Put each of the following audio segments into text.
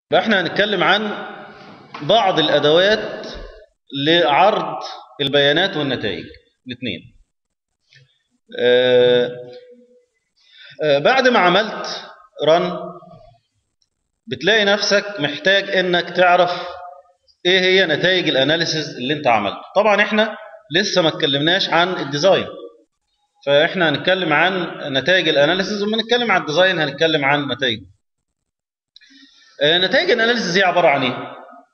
فاحنا هنتكلم عن بعض الادوات لعرض البيانات والنتائج الاثنين آه آه بعد ما عملت رن بتلاقي نفسك محتاج انك تعرف ايه هي نتائج الاناليسز اللي انت عملته طبعا احنا لسه ما اتكلمناش عن الديزاين فاحنا هنتكلم عن نتائج الاناليسز وما نتكلم عن الديزاين هنتكلم عن نتائج نتائج الاناليسز هي عباره عن ايه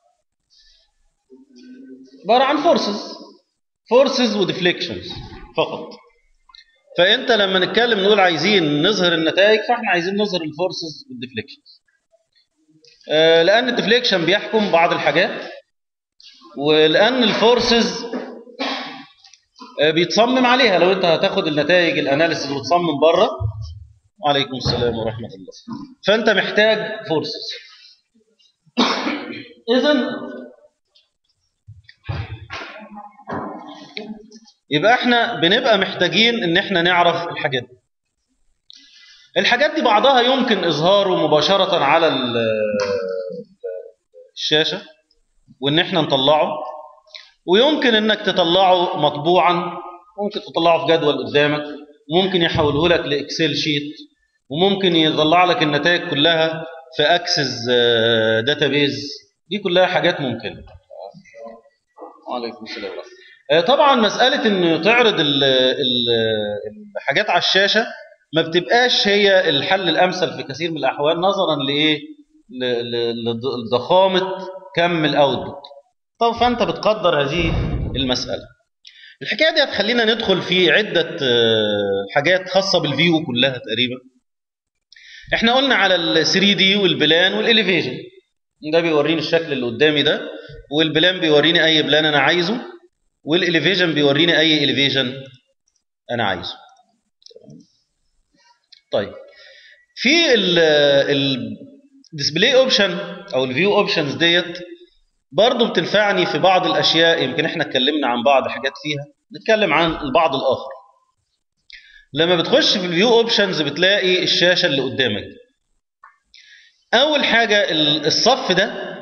عباره عن فورسز فورسز وديفليكشنز فقط فانت لما نتكلم نقول عايزين نظهر النتائج فاحنا عايزين نظهر الفورسز والديفليكشنز لان الديفليكشن بيحكم بعض الحاجات ولان الفورسز بيتصمم عليها لو انت هتاخد النتائج الاناليسز وتصمم بره وعليكم السلام ورحمه الله فانت محتاج فورسز اذا يبقى احنا بنبقى محتاجين ان احنا نعرف الحاجات دي الحاجات دي بعضها يمكن اظهاره مباشره على الشاشه وان احنا نطلعه ويمكن انك تطلعه مطبوعا ممكن تطلعه في جدول قدامك وممكن يحوله لك لاكسل شيت وممكن يطلع لك النتائج كلها في اكسس داتابيز دي كلها حاجات ممكنه وعليكم السلام ورحمه طبعا مساله ان تعرض ال ال الحاجات على الشاشه ما بتبقاش هي الحل الامثل في كثير من الاحوال نظرا لايه لضخامه كم الاوتبوت طب فانت بتقدر هذه المساله الحكايه دي هتخلينا ندخل في عده حاجات خاصه بالفيو كلها تقريبا احنا قلنا على ال 3 دي والبلان والاليفيجن ده بيوريني الشكل اللي قدامي ده والبلان بيوريني اي بلان انا عايزه والاليفيجن بيوريني اي اليفيجن انا عايزه طيب في الديسبلاي اوبشن او الفيو اوبشنز ديت برضه بتنفعني في بعض الاشياء يمكن احنا اتكلمنا عن بعض حاجات فيها نتكلم عن البعض الاخر لما بتخش في الفيو اوبشنز بتلاقي الشاشه اللي قدامك اول حاجه الصف ده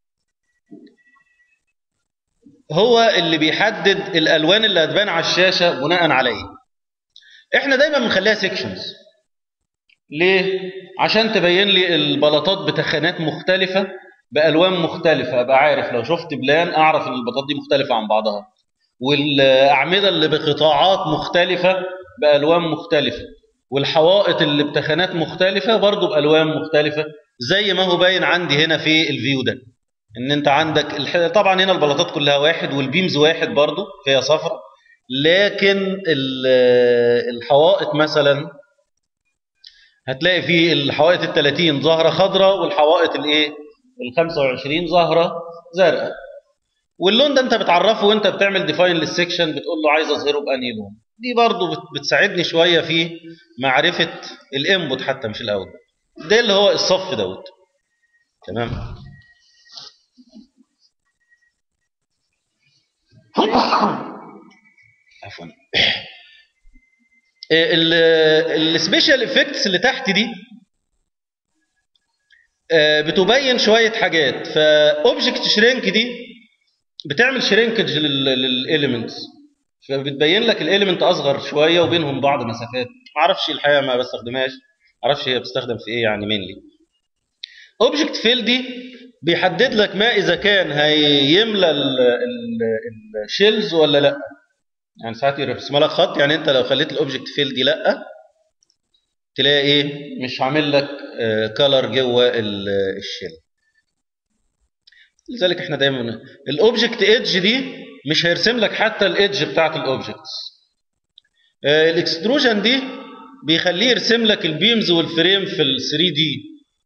هو اللي بيحدد الالوان اللي هتبان على الشاشه بناء على ايه احنا دايما بنخليها سيكشنز ليه عشان تبين لي البلاطات بتخانات مختلفه بالوان مختلفه ابقى عارف لو شفت بلان اعرف ان البلاطات دي مختلفه عن بعضها والاعمده اللي بقطاعات مختلفه بالوان مختلفه والحوائط اللي بتخانات مختلفه برضه بالوان مختلفه زي ما هو باين عندي هنا في الفيو ده ان انت عندك الح... طبعا هنا البلاطات كلها واحد والبيمز واحد برضه فيها صفرة لكن الحوائط مثلا هتلاقي في الحوائط ال 30 ظاهره خضراء والحوائط الايه ال 25 ظاهره زرقاء واللون ده انت بتعرفه وانت بتعمل ديفاين للسكشن بتقول له عايز اظهره بانهي لون دي برضو بتساعدني شويه في معرفه الانبوت حتى مش الاوتبوت ده اللي هو الصف دوت تمام عفوا السبيشال افكتس اللي تحت دي بتبين شويه حاجات فاوبجكت شرينك دي بتعمل شرينكج للاليمنتس فبتبين لك الاليمنت اصغر شويه وبينهم بعض مسافات ما اعرفش الحقيقه ما بستخدمهاش ما اعرفش هي بتستخدم في ايه يعني مينلي اوبجكت فيل دي بيحدد لك ما اذا كان هيملى الشيلز ولا لا يعني ساعات يرسم لك خط يعني انت لو خليت الاوبجكت فيل دي لا تلاقي ايه مش عامل لك كلر جوه الشيل لذلك احنا دايما الاوبجكت ايدج دي مش هيرسم لك حتى الايدج بتاعت الاوبجكتس الاكستروجن دي بيخليه يرسم لك البيمز والفريم في ال 3 دي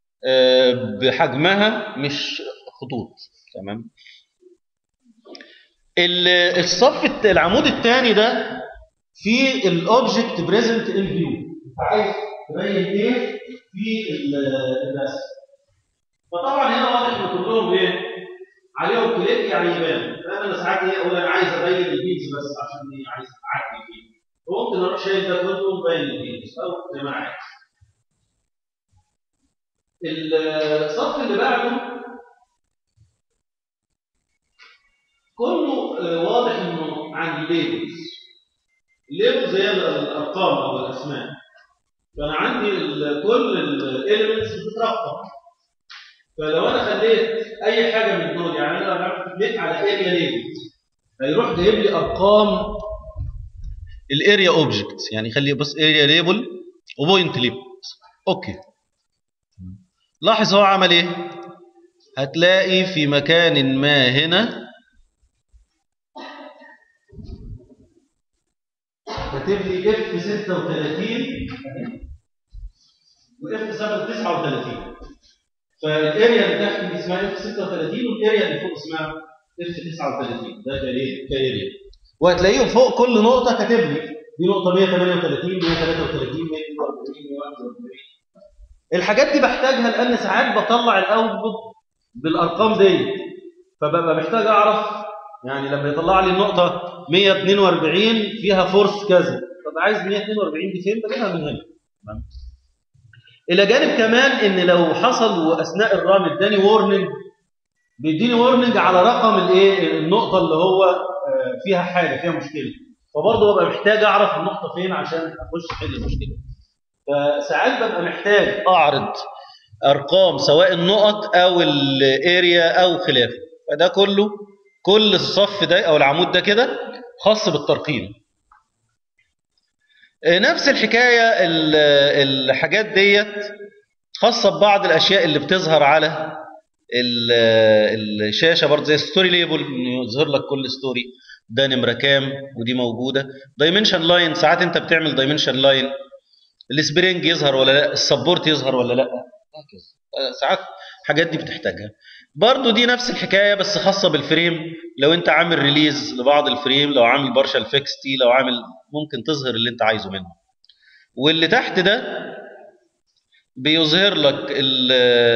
بحجمها مش خطوط تمام الصف العمود الثاني ده في الاوبجكت بريزنت ان فيو عايز تبين ايه في الرسم فطبعا هنا واضح ان كلهم ايه عليهم كليك يعني يبان فانا ساعات ايه اقول انا عايز ابين البينز بس عشان ايه عايز اعدل فيه وممكن اروح شايل ده كله ومبين البينز او زي ما عايز الصف اللي بعده كله آه، واضح انه عن الليبلز الليبلز هي الارقام او الاسماء فانا عندي ال- كل الاليمنتس بتترقم فلو انا خليت اي حاجه من دول يعني انا لو عملت كليك على اريا ليبلز هيروح جايب لي ارقام الاريا اوبجكت يعني خلي بس اريا ليبل وبوينت ليبل اوكي لاحظ هو عمل ايه هتلاقي في مكان ما هنا كاتب لي اف 36 واف 39 فالاريا اللي تحت دي اسمها اف 36 والاريا اللي فوق اسمها اف 39 ده كاري- كاريا وهتلاقيهم فوق كل نقطه كاتب لي دي نقطه 138 133 142 141 الحاجات دي بحتاجها لان ساعات بطلع الاوتبوت بالارقام دي فببقى محتاج اعرف يعني لما يطلع لي النقطه 142 فيها فورس كذا طب عايز 142 دي فين بجيبها من هنا تمام الى جانب كمان ان لو حصل واثناء الران اداني وورنينج بيديني وورنينج على رقم الايه النقطه اللي هو آه، فيها حاجه فيها مشكله فبرضه ببقى محتاج اعرف النقطه فين عشان اخش احل المشكله فساعات ببقى محتاج اعرض ارقام سواء النقط او الاريا او خلافه فده كله كل الصف ده او العمود ده كده خاص بالترقيم آه، نفس الحكايه ال- الحاجات ديت خاصه ببعض الاشياء اللي بتظهر على ال- الشاشه برضه زي ستوري ليبل انه يظهر لك كل ستوري ده نمره كام ودي موجوده دايمنشن لاين ساعات انت بتعمل دايمنشن لاين السبرينج يظهر ولا لا السبورت يظهر ولا لا هكذا ساعات الحاجات دي بتحتاجها برضو دي نفس الحكايه بس خاصه بالفريم لو انت عامل ريليز لبعض الفريم لو عامل بارشال فيكستي لو عامل ممكن تظهر اللي انت عايزه منه واللي تحت ده بيظهر لك ال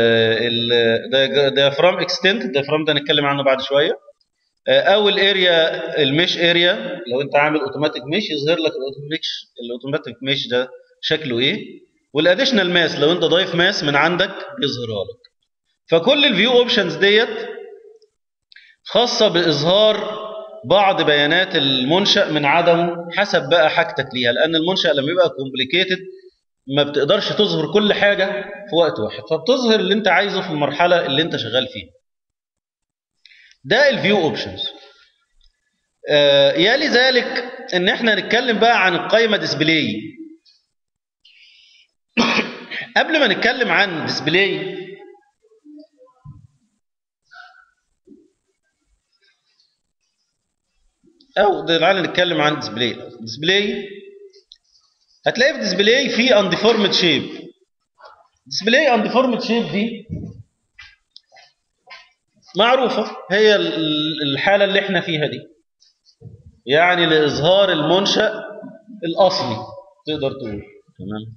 ال diaphragm extent الديافرام ده هنتكلم عنه بعد شويه او الاريا المش اريا لو انت عامل اوتوماتيك مش يظهر لك الاوتوماتيك الاوتوماتيك مش ده شكله ايه والاديشنال ماس لو انت ضايف ماس من عندك بيظهرها لك فكل الفيو اوبشنز ديت خاصه باظهار بعض بيانات المنشا من عدمه حسب بقى حاجتك ليها لان المنشا لما يبقى كومبليكيتد ما بتقدرش تظهر كل حاجه في وقت واحد فبتظهر اللي انت عايزه في المرحله اللي انت شغال فيها ده الفيو اوبشنز آه يلي ذلك ان احنا نتكلم بقى عن القائمه ديسبلاي قبل ما نتكلم عن ديسبلاي او تعالى نتكلم عن ديسبلاي ديسبلاي هتلاقي في ديسبلاي في انديفورمد شيب ديسبلاي انديفورمد شيب دي معروفة هي الحالة اللي احنا فيها دي يعني لإظهار المنشأ الأصلي تقدر تقول تمام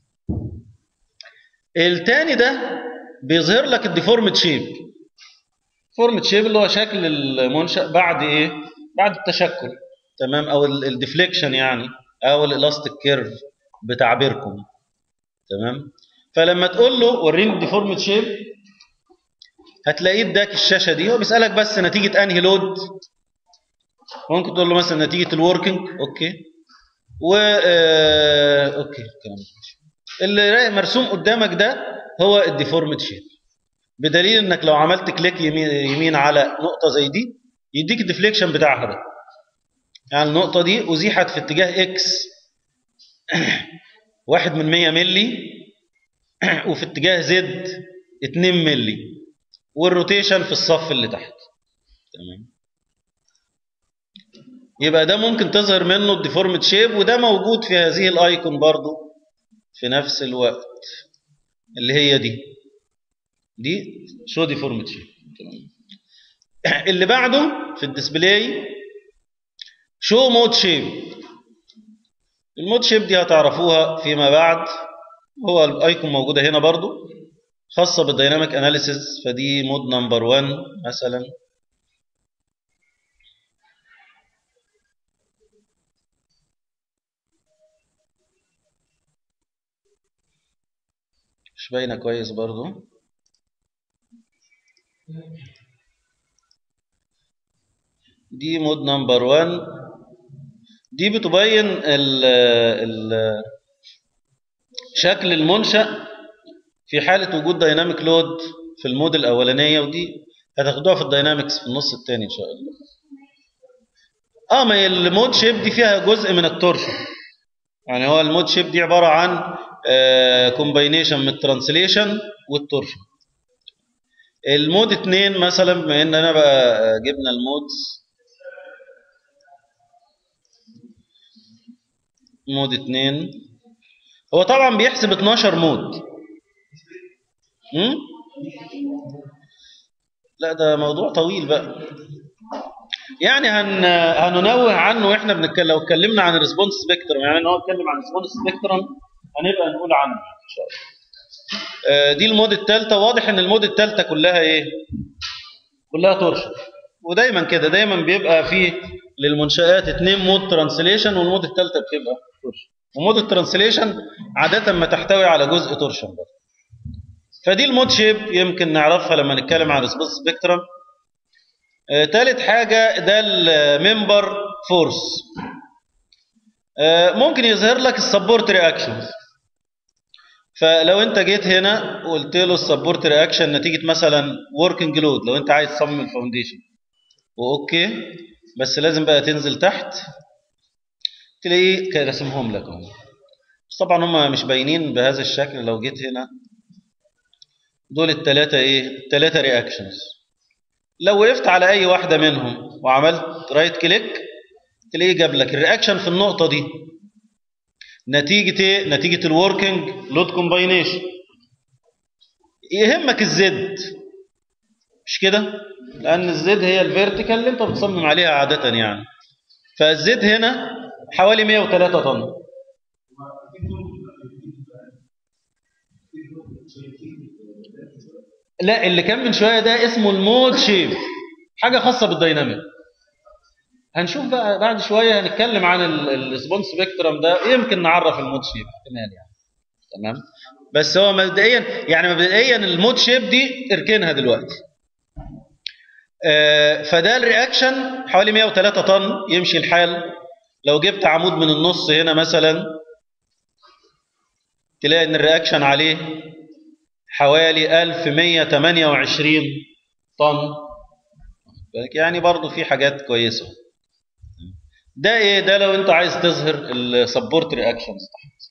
التاني ده بيظهر لك الديفورمد شيب فورمد شيب اللي هو شكل المنشأ بعد ايه بعد التشكل تمام او الديفليكشن يعني او الالاستيك كيرف بتعبيركم تمام فلما تقول له وريني الديفورمد شيب هتلاقيه اداك الشاشه دي هو بيسالك بس نتيجه انهي لود ممكن تقول له مثلا نتيجه الوركينج اوكي و آه... اوكي الكلام اللي مرسوم قدامك ده هو الديفورمد شيب بدليل انك لو عملت كليك يمين, يمين على نقطه زي دي يديك الديفليكشن بتاعها ده يعني النقطه دي ازيحت في اتجاه اكس واحد من 100 ملي وفي اتجاه زد 2 ملي والروتيشن في الصف اللي تحت تمام يبقى ده ممكن تظهر منه الديفورمد شيب وده موجود في هذه الايكون برضو في نفس الوقت اللي هي دي دي شو ديفورمد شيب تمام اللي بعده في الديسبلاي شو مود شيب المود شيب دي هتعرفوها فيما بعد هو الايكون موجوده هنا برضو خاصة بالديناميك اناليسيز فدي مود نمبر 1 مثلا مش باينة كويس برضو دي مود نمبر 1 دي بتبين ال ال شكل المنشأ في حالة وجود دايناميك لود في المود الأولانية ودي هتاخدوها في الداينامكس في النص الثاني إن شاء الله اه ما هي المود شيب دي فيها جزء من التورشن يعني هو المود شيب دي عبارة عن كومباينيشن من الترانسليشن والتورشن المود 2 مثلا بما ان انا بقى جبنا المودز مود 2 هو طبعا بيحسب 12 مود امم لا ده موضوع طويل بقى يعني هن هننوه عنه واحنا بنتكلم لو اتكلمنا عن الريسبونس سبيكترم يعني ان هو اتكلم عن الريسبونس سبيكترم هنبقى نقول عنه ان شاء الله آه، دي المود الثالثه واضح ان المود الثالثه كلها ايه كلها تورشن ودايما كده دايما بيبقى فيه للمنشآت اثنين مود ترانسليشن والمود الثالثه بتبقى تورشن ومود الترانسليشن عاده ما تحتوي على جزء تورشن برضه فدي المود شيب يمكن نعرفها لما نتكلم عن الريسبونس سبيكترم آه، تالت حاجة ده الممبر فورس آه، ممكن يظهر لك السبورت رياكشنز فلو انت جيت هنا وقلت له السبورت رياكشن نتيجة مثلا وركينج لود لو انت عايز تصمم الفاونديشن واوكي بس لازم بقى تنزل تحت تلاقيه رسمهم لك اهو بس طبعا هم مش باينين بهذا الشكل لو جيت هنا دول الثلاثة ايه الثلاثة رياكشنز لو وقفت على اي واحدة منهم وعملت رايت كليك تلاقيه جاب لك الرياكشن في النقطة دي نتيجة ايه نتيجة الوركينج لود كومباينيشن يهمك الزد مش كده لان الزد هي الفيرتيكال اللي انت بتصمم عليها عادة يعني فالزد هنا حوالي 103 طن لا اللي كان من شويه ده اسمه المود شيب حاجه خاصه بالديناميك هنشوف بقى بعد شويه هنتكلم عن الريسبونس سبيكترم ده يمكن نعرف المود شيب احتمال يعني تمام بس هو مبدئيا يعني مبدئيا المود شيب دي اركنها دلوقتي آه فده الرياكشن حوالي 103 طن يمشي الحال لو جبت عمود من النص هنا مثلا تلاقي ان الرياكشن عليه حوالي 1128 طن يعني برضو في حاجات كويسة ده ايه ده لو انت عايز تظهر السبورت رياكشنز تحت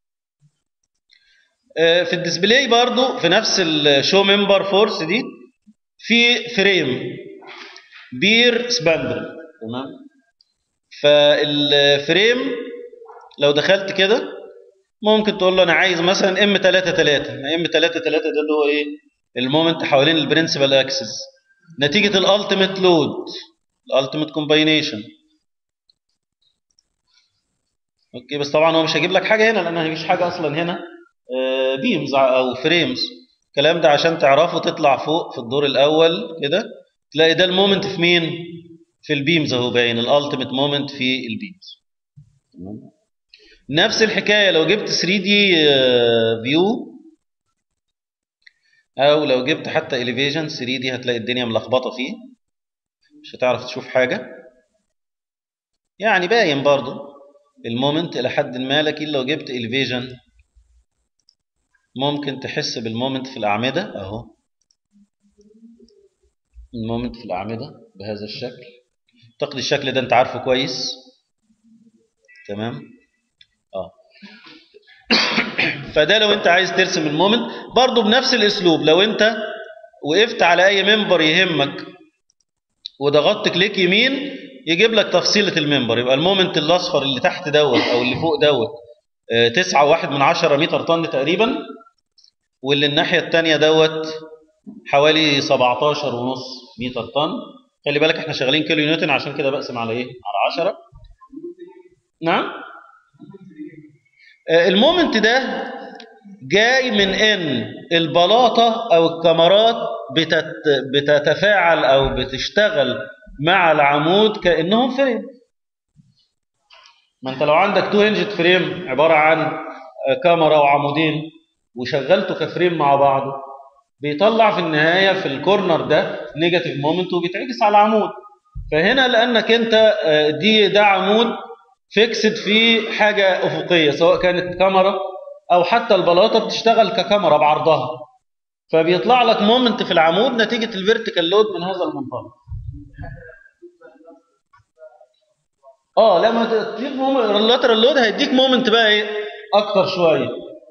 في الديسبلاي برضو في نفس الشو ممبر فورس دي في فريم بير سباندر تمام فالفريم لو دخلت كده ممكن تقول له انا عايز مثلا ام 3 3 ام 3 3 ده اللي هو ايه المومنت حوالين البرنسبل اكسس نتيجه الالتيميت لود الالتيميت كومباينيشن اوكي بس طبعا هو مش هيجيب لك حاجه هنا لان مفيش حاجه اصلا هنا بيمز او فريمز الكلام ده عشان تعرفه تطلع فوق في الدور الاول كده تلاقي ده المومنت في مين في البيمز اهو باين الالتيميت مومنت في البيمز تمام نفس الحكاية لو جبت 3 دي فيو او لو جبت حتى elevation 3 دي هتلاقي الدنيا ملخبطة فيه مش هتعرف تشوف حاجة يعني باين برضو المومنت الى حد ما لكن لو جبت elevation ممكن تحس بالمومنت في الأعمدة اهو المومنت في الأعمدة بهذا الشكل اعتقد الشكل ده انت عارفه كويس تمام اه فده لو انت عايز ترسم المومنت برضو بنفس الاسلوب لو انت وقفت على اي ممبر يهمك وضغطت كليك يمين يجيب لك تفصيلة الممبر يبقى المومنت الاصفر اللي تحت دوت او اللي فوق دوت اه تسعة واحد من عشرة متر طن تقريبا واللي الناحية التانية دوت حوالي 17 ونص متر طن خلي بالك احنا شغالين كيلو نيوتن عشان كده بقسم على ايه على 10 نعم المومنت ده جاي من ان البلاطه او الكاميرات بتت بتتفاعل او بتشتغل مع العمود كانهم فريم ما انت لو عندك تو هنجد فريم عباره عن كاميرا وعمودين وشغلته كفريم مع بعضه بيطلع في النهايه في الكورنر ده نيجاتيف مومنت وبيتعكس على العمود فهنا لانك انت آه، دي ده عمود فيكسد في حاجه افقيه سواء كانت كاميرا او حتى البلاطه بتشتغل ككاميرا بعرضها فبيطلع لك مومنت في العمود نتيجه الفيرتيكال لود من هذا المنطلق اه لما تديك اللاترال لود هيديك مومنت بقى ايه اكتر شويه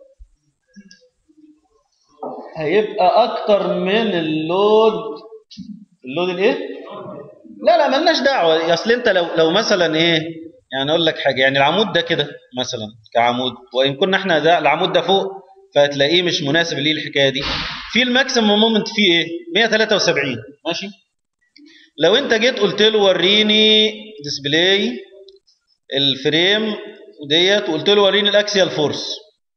هيبقى اكتر من اللود اللود الايه لا لا ملناش دعوه اصل انت لو لو مثلا ايه يعني اقول لك حاجه يعني العمود ده كده مثلا كعمود وان كنا احنا ده العمود ده فوق فهتلاقيه مش مناسب ليه الحكايه دي في الماكسيمم مومنت فيه ايه 173 ماشي لو انت جيت قلت له وريني ديسبلاي الفريم ديت وقلت له وريني الاكسيال فورس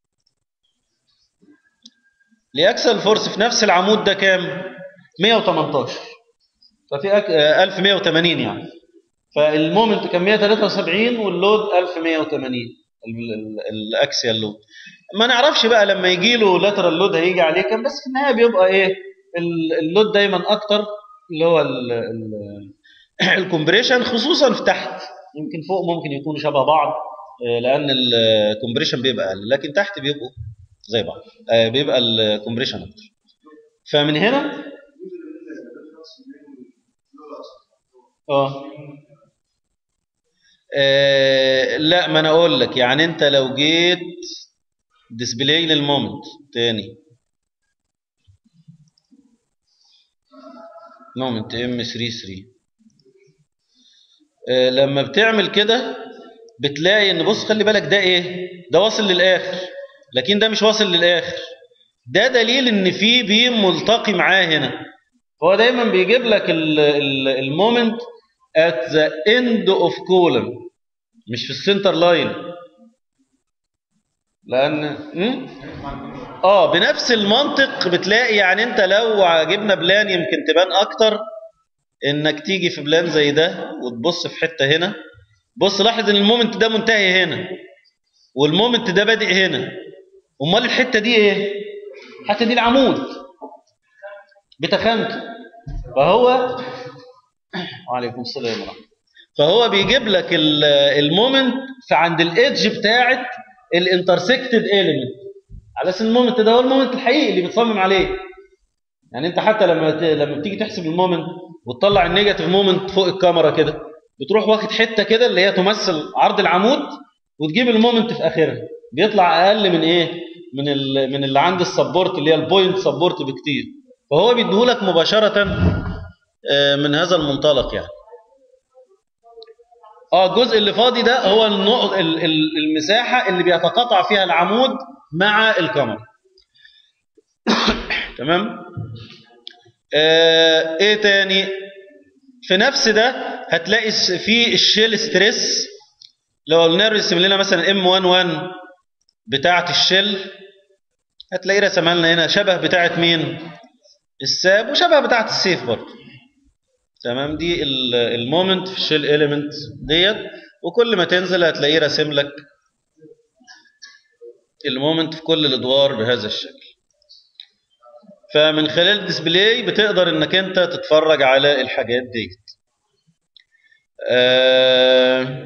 الاكسيال فورس في نفس العمود ده كام 118 ففي أك... 1180 يعني فالمومنت كان 173 واللود 1180 الاكسيال لود ما نعرفش بقى لما يجي له لاترال لود هيجي عليه كام بس في النهايه بيبقى ايه اللود دايما اكتر اللي هو الكومبريشن خصوصا في تحت يمكن فوق ممكن يكونوا شبه بعض لان الكومبريشن بيبقى اقل لكن تحت بيبقوا زي بعض بيبقى الكومبريشن اكتر فمن هنا اه آه لا ما انا اقول لك يعني انت لو جيت ديسبلاي للمومنت تاني مومنت ام 3 3 آه لما بتعمل كده بتلاقي ان بص خلي بالك ده ايه ده واصل للاخر لكن ده مش واصل للاخر ده دليل ان في بيم ملتقي معاه هنا هو دايما بيجيب لك المومنت at the end of column مش في السنتر لاين لان اه بنفس المنطق بتلاقي يعني انت لو جبنا بلان يمكن تبان اكتر انك تيجي في بلان زي ده وتبص في حته هنا بص لاحظ ان المومنت ده منتهي هنا والمومنت ده بادئ هنا امال الحته دي ايه الحته دي العمود بتخانته فهو وعليكم السلام ورحمه فهو بيجيب لك المومنت في عند الايدج بتاعه الانترسكتد اليمنت على اساس المومنت ده هو المومنت الحقيقي اللي بتصمم عليه يعني انت حتى لما لما بتيجي تحسب المومنت وتطلع النيجاتيف مومنت فوق الكاميرا كده بتروح واخد حته كده اللي هي تمثل عرض العمود وتجيب المومنت في اخرها بيطلع اقل من ايه من من اللي عند السبورت اللي هي البوينت سبورت بكتير فهو بيديهولك مباشره من هذا المنطلق يعني اه الجزء اللي فاضي ده هو النقط المساحه اللي بيتقاطع فيها العمود مع الكاميرا تمام آه ايه تاني في نفس ده هتلاقي في الشيل ستريس لو قلنا رسم لنا مثلا ام 11 بتاعه الشيل هتلاقيه رسمها لنا هنا شبه بتاعه مين الساب وشبه بتاعه السيف برضه تمام دي المومنت في الشيل اليمنت ديت وكل ما تنزل هتلاقيه راسم لك المومنت في كل الادوار بهذا الشكل فمن خلال الديسبلاي بتقدر انك انت تتفرج على الحاجات ديت آه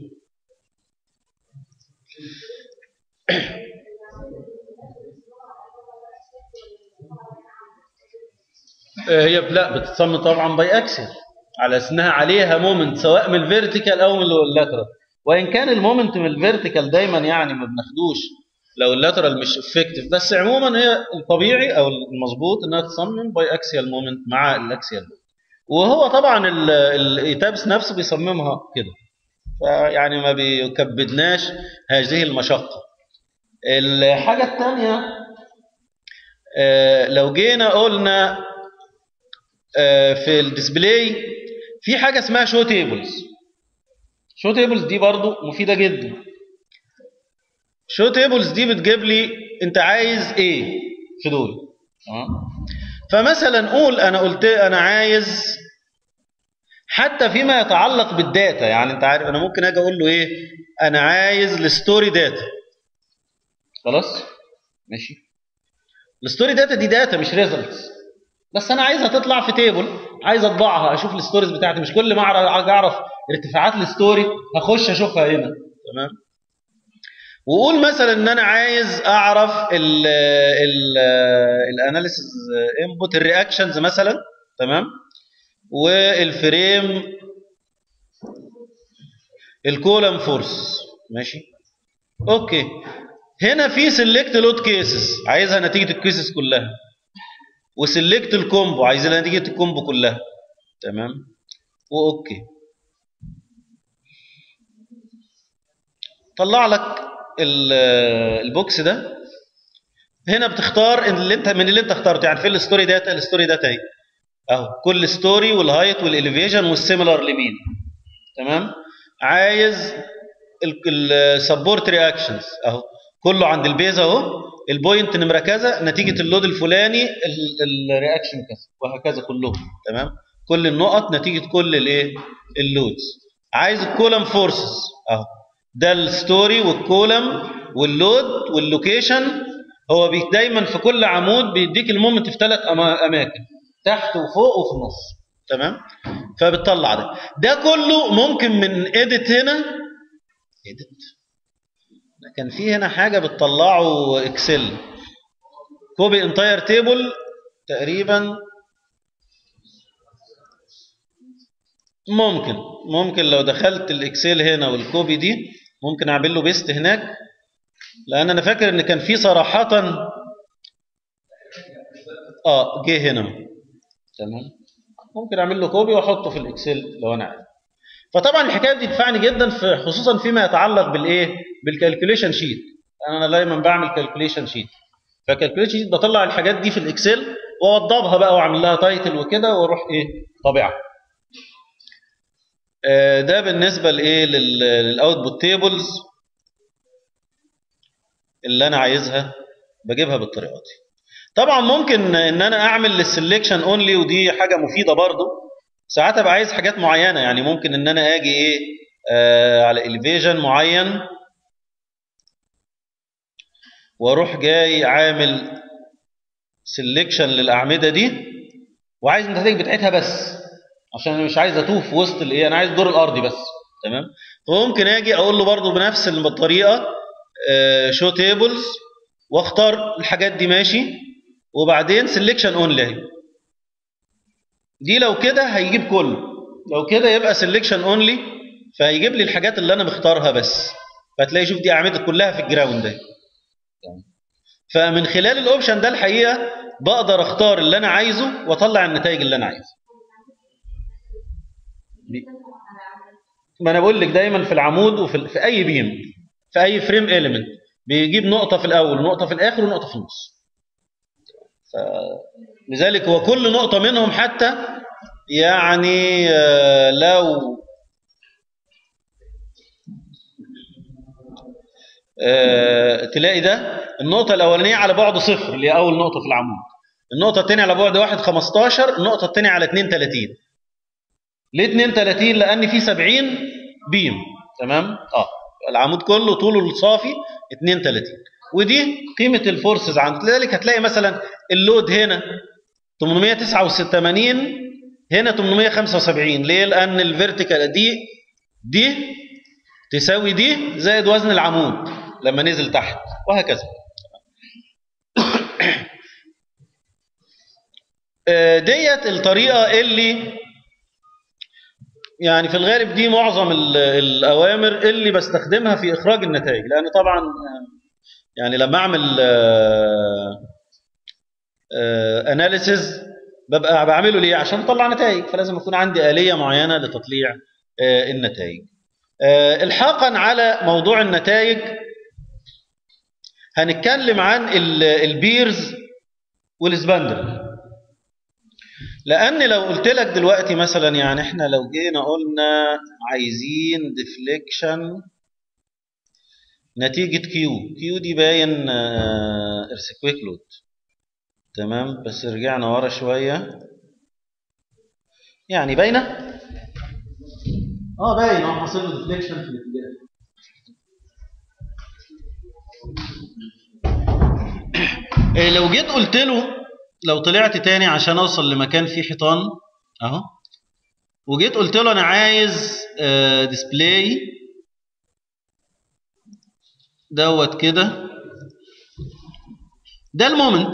هي لا بتتصمم طبعا باي اكسل على اسمها عليها مومنت سواء من الفيرتيكال او من اللاترال وان كان المومنت من الفيرتيكال دايما يعني ما بناخدوش لو اللاترال مش افكتيف بس عموما هي الطبيعي او المظبوط انها تصمم باي اكسيال مومنت مع الاكسيال وهو طبعا الايتابس نفسه بيصممها كده فيعني ما بيكبدناش هذه المشقه الحاجه الثانيه لو جينا قلنا في الديسبلاي في حاجه اسمها شو تيبلز شو تيبلز دي برضو مفيده جدا شو تيبلز دي بتجيب لي انت عايز ايه في دول تمام فمثلا قول انا قلت انا عايز حتى فيما يتعلق بالداتا يعني انت عارف انا ممكن اجي اقول له ايه انا عايز الستوري داتا خلاص ماشي الستوري داتا دي داتا مش ريزلتس بس انا عايزها تطلع في تيبل عايز اطبعها اشوف الستوريز بتاعتي مش كل ما اعرف اعرف ارتفاعات الستوري هخش اشوفها هنا تمام وقول مثلا ان انا عايز اعرف ال ال الاناليسيز انبوت الرياكشنز مثلا تمام والفريم الكولم فورس ماشي اوكي هنا في سيلكت لود كيسز عايزها نتيجه الكيسز كلها وسيلكت الكومبو عايزها نتيجه الكومبو كلها تمام واوكي طلع لك البوكس ده هنا بتختار اللي انت من اللي انت اخترته يعني فين الستوري داتا الستوري داتا اهي اهو كل ستوري والهايت والاليفيشن والسيميلار لمين تمام عايز السبورت رياكشنز اهو كله عند البيز اهو البوينت نمره كذا نتيجه اللود الفلاني الرياكشن كذا وهكذا كلهم تمام كل النقط نتيجه كل الايه اللودز عايز الكولم فورسز اهو ده الستوري والكولم واللود واللوكيشن هو بي دايما في كل عمود بيديك المومنت في ثلاث اماكن تحت وفوق وفي النص تمام فبتطلع ده ده كله ممكن من اديت هنا اديت كان في هنا حاجه بتطلعه اكسل كوبي انتاير تيبل تقريبا ممكن ممكن لو دخلت الاكسل هنا والكوبي دي ممكن اعمل له بيست هناك لان انا فاكر ان كان في صراحه اه جه هنا تمام ممكن اعمل له كوبي واحطه في الاكسل لو انا عايز فطبعا الحكايه دي تنفعني جدا في خصوصا فيما يتعلق بالايه بالكالكوليشن شيت انا دايما بعمل كالكوليشن شيت فالكالكوليشن شيت بطلع الحاجات دي في الاكسل واوضبها بقى واعمل لها تايتل وكده واروح ايه طابعها آه ده بالنسبه لايه للاوتبوت تيبلز اللي انا عايزها بجيبها بالطريقه دي طبعا ممكن ان انا اعمل للسلكشن اونلي ودي حاجه مفيده برضو ساعات ابقى عايز حاجات معينه يعني ممكن ان انا اجي ايه آه على الفيجن معين واروح جاي عامل سلكشن للاعمده دي وعايز النتائج بتاعتها بس عشان انا مش عايز اتوه في وسط الايه انا عايز الدور الارضي بس تمام فممكن اجي اقول له برضو بنفس الطريقه شو تيبلز واختار الحاجات دي ماشي وبعدين سلكشن اونلي اهي دي لو كده هيجيب كله لو كده يبقى سلكشن اونلي فهيجيب لي الحاجات اللي انا مختارها بس فتلاقي شوف دي اعمده كلها في الجراوند اهي فمن خلال الاوبشن ده الحقيقه بقدر اختار اللي انا عايزه واطلع النتائج اللي انا عايزها ما انا بقول لك دايما في العمود وفي في اي بيم في اي فريم اليمنت بيجيب نقطه في الاول ونقطه في الاخر ونقطه في النص لذلك هو كل نقطه منهم حتى يعني لو تلاقي ده النقطه الاولانيه على بعد صفر اللي هي اول نقطه في العمود النقطه الثانيه على بعد 1 15 النقطه الثانيه على 2 30 ليه 2 30 لان في 70 بيم تمام اه العمود كله طوله الصافي 2 30 ودي قيمه الفورسز عند لذلك هتلاقي مثلا اللود هنا 889 هنا 875 ليه لان الفيرتيكال دي دي تساوي دي زائد وزن العمود لما نزل تحت وهكذا ديت الطريقه اللي يعني في الغالب دي معظم الاوامر اللي بستخدمها في اخراج النتائج لان طبعا يعني لما اعمل اناليسز ببقى بعمله ليه عشان اطلع نتائج فلازم يكون عندي اليه معينه لتطليع النتائج الحاقا على موضوع النتائج هنتكلم عن البيرز والسباندر لان لو قلت لك دلوقتي مثلا يعني احنا لو جينا قلنا عايزين ديفليكشن نتيجة كيو كيو دي باين ارسكويك لود تمام بس رجعنا ورا شوية يعني باينة اه باين اه حاصل له ديفليكشن في الاتجاه إيه لو جيت قلت له لو طلعت تاني عشان اوصل لمكان فيه حيطان اهو وجيت قلت له انا عايز ديسبلاي دوت كده ده المومنت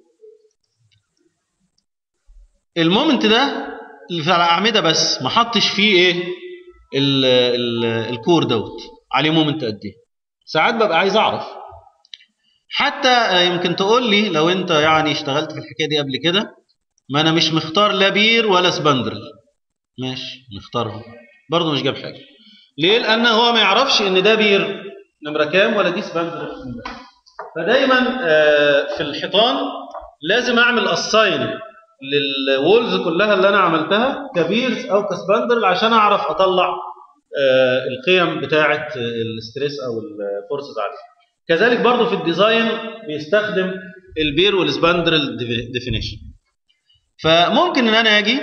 المومنت ده اللي في الاعمده بس ما حطش فيه ايه ال ال الكور دوت عليه مومنت قد ايه ساعات ببقى عايز اعرف حتى يمكن تقول لي لو انت يعني اشتغلت في الحكايه دي قبل كده ما انا مش مختار لا بير ولا سبندرل ماشي نختارهم برضه مش جاب حاجه ليه لان هو ما يعرفش ان ده بير نمره كام ولا دي سبندرل فدايما آه، في الحيطان لازم اعمل اساين للوولز كلها اللي انا عملتها كبيرز او كسبندرل عشان اعرف اطلع آه، القيم بتاعه الاستريس او الفورسز عليها كذلك برضو في الديزاين بيستخدم البير والسبندرل ديفينيشن فممكن ان انا اجي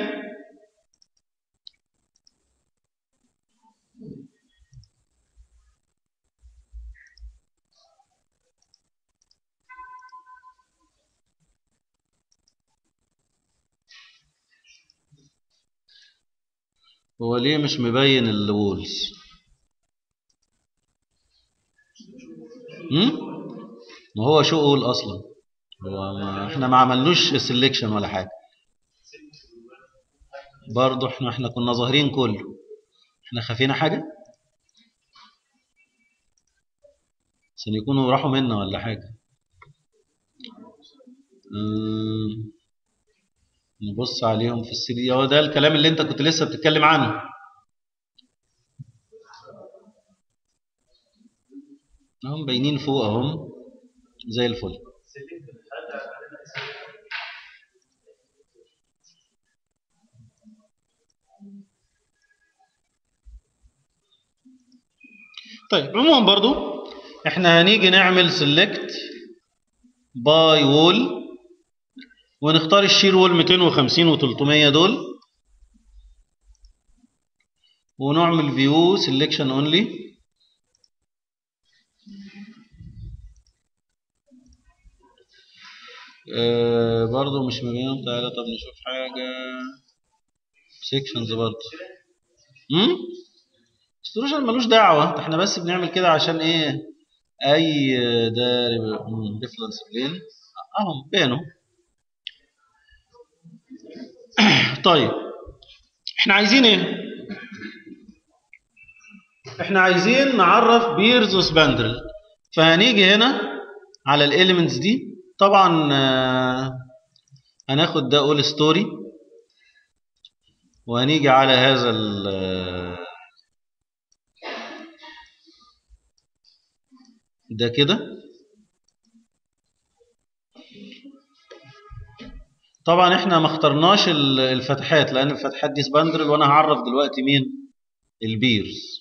هو ليه مش مبين الوولز هم؟ ما هو شو قول اصلا هو ما احنا ما عملنوش سيلكشن ولا حاجه برضه احنا احنا كنا ظاهرين كله احنا خافينا حاجه عشان يكونوا راحوا منا ولا حاجه أمم، نبص عليهم في السي دي هو ده الكلام اللي انت كنت لسه بتتكلم عنه اهم باينين فوق اهم زي الفل طيب عموما برضو احنا هنيجي نعمل سيلكت باي وول ونختار الشير وول 250 و300 دول ونعمل فيو سيلكشن اونلي آه برضو مش مبين تعالى طب نشوف حاجة سيكشنز برضو امم استروجن ملوش دعوة ده احنا بس بنعمل كده عشان ايه اي ده ريفرنس بلين اهم بينهم طيب احنا عايزين ايه احنا عايزين نعرف بيرز وسباندرل فهنيجي هنا على الاليمنتس دي طبعا آه، هناخد ده اول ستوري وهنيجي على هذا ال ده كده طبعا احنا ما اخترناش ال- الفتحات لان الفتحات دي سباندرل وانا هعرف دلوقتي مين البيرز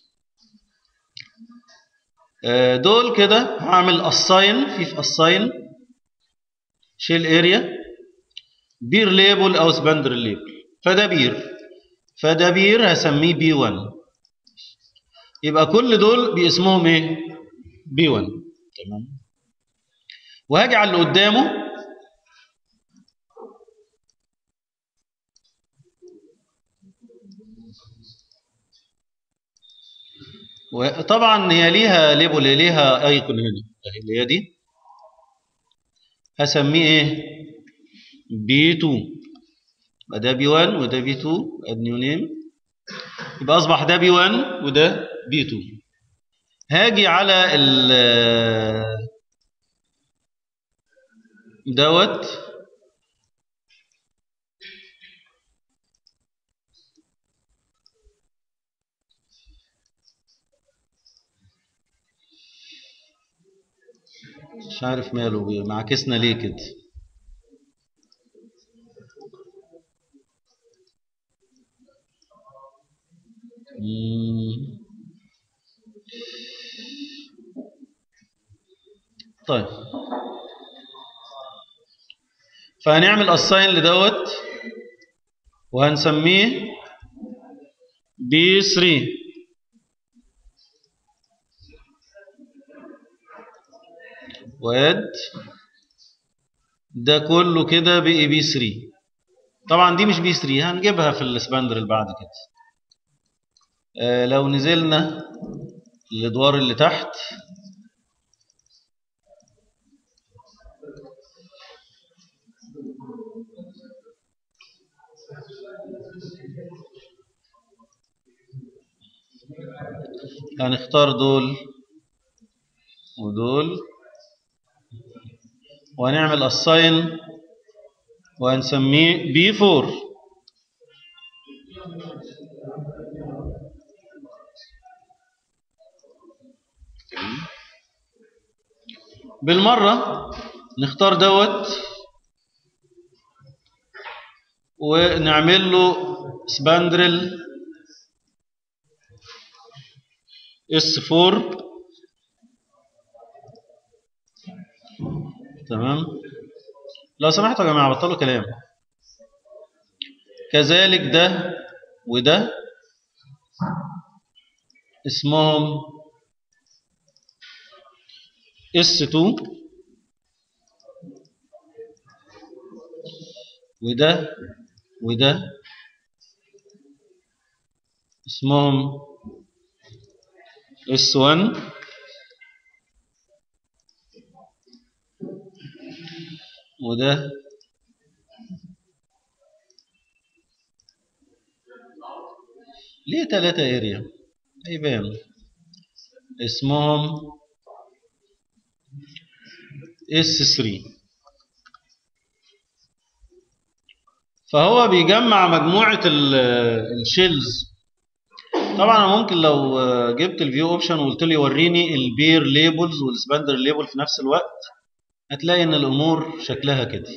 آه، دول كده هعمل اساين في في اساين شيل اريا بير ليبل او سباندرل ليبل فده بير فده بير هسميه بي 1 يبقى كل دول باسمهم ايه بي 1 تمام وهاجي على اللي قدامه وطبعا هي ليها ليبل ليها ايكون هنا اهي اللي هي دي هسميه ايه بي 2 يبقى ده بي 1 وده بي 2 اد نيو نيم يبقى اصبح ده بي 1 وده بي 2 هاجي على ال دوت مش عارف ماله بي- معاكسنا ليه كده مم. طيب فهنعمل اساين لدوت وهنسميه بي 3 واد ده كله كده بقي بي 3 طبعا دي مش بي 3 هنجيبها في السباندر اللي بعد كده آه لو نزلنا الادوار اللي تحت هنختار دول ودول وهنعمل assign وهنسميه B4 بالمرة نختار دوت ونعمل له سباندرل اس 4 تمام لو سمحتوا يا جماعه بطلوا كلام كذلك ده وده اسمهم اس 2 وده وده اسمهم اس 1 وده ليه ثلاثة اريا هيبان اسمهم اس 3 فهو بيجمع مجموعة الشيلز طبعا انا ممكن لو جبت الفيو اوبشن وقلت لي وريني البير ليبلز والسباندر ليبل في نفس الوقت هتلاقي ان الامور شكلها كده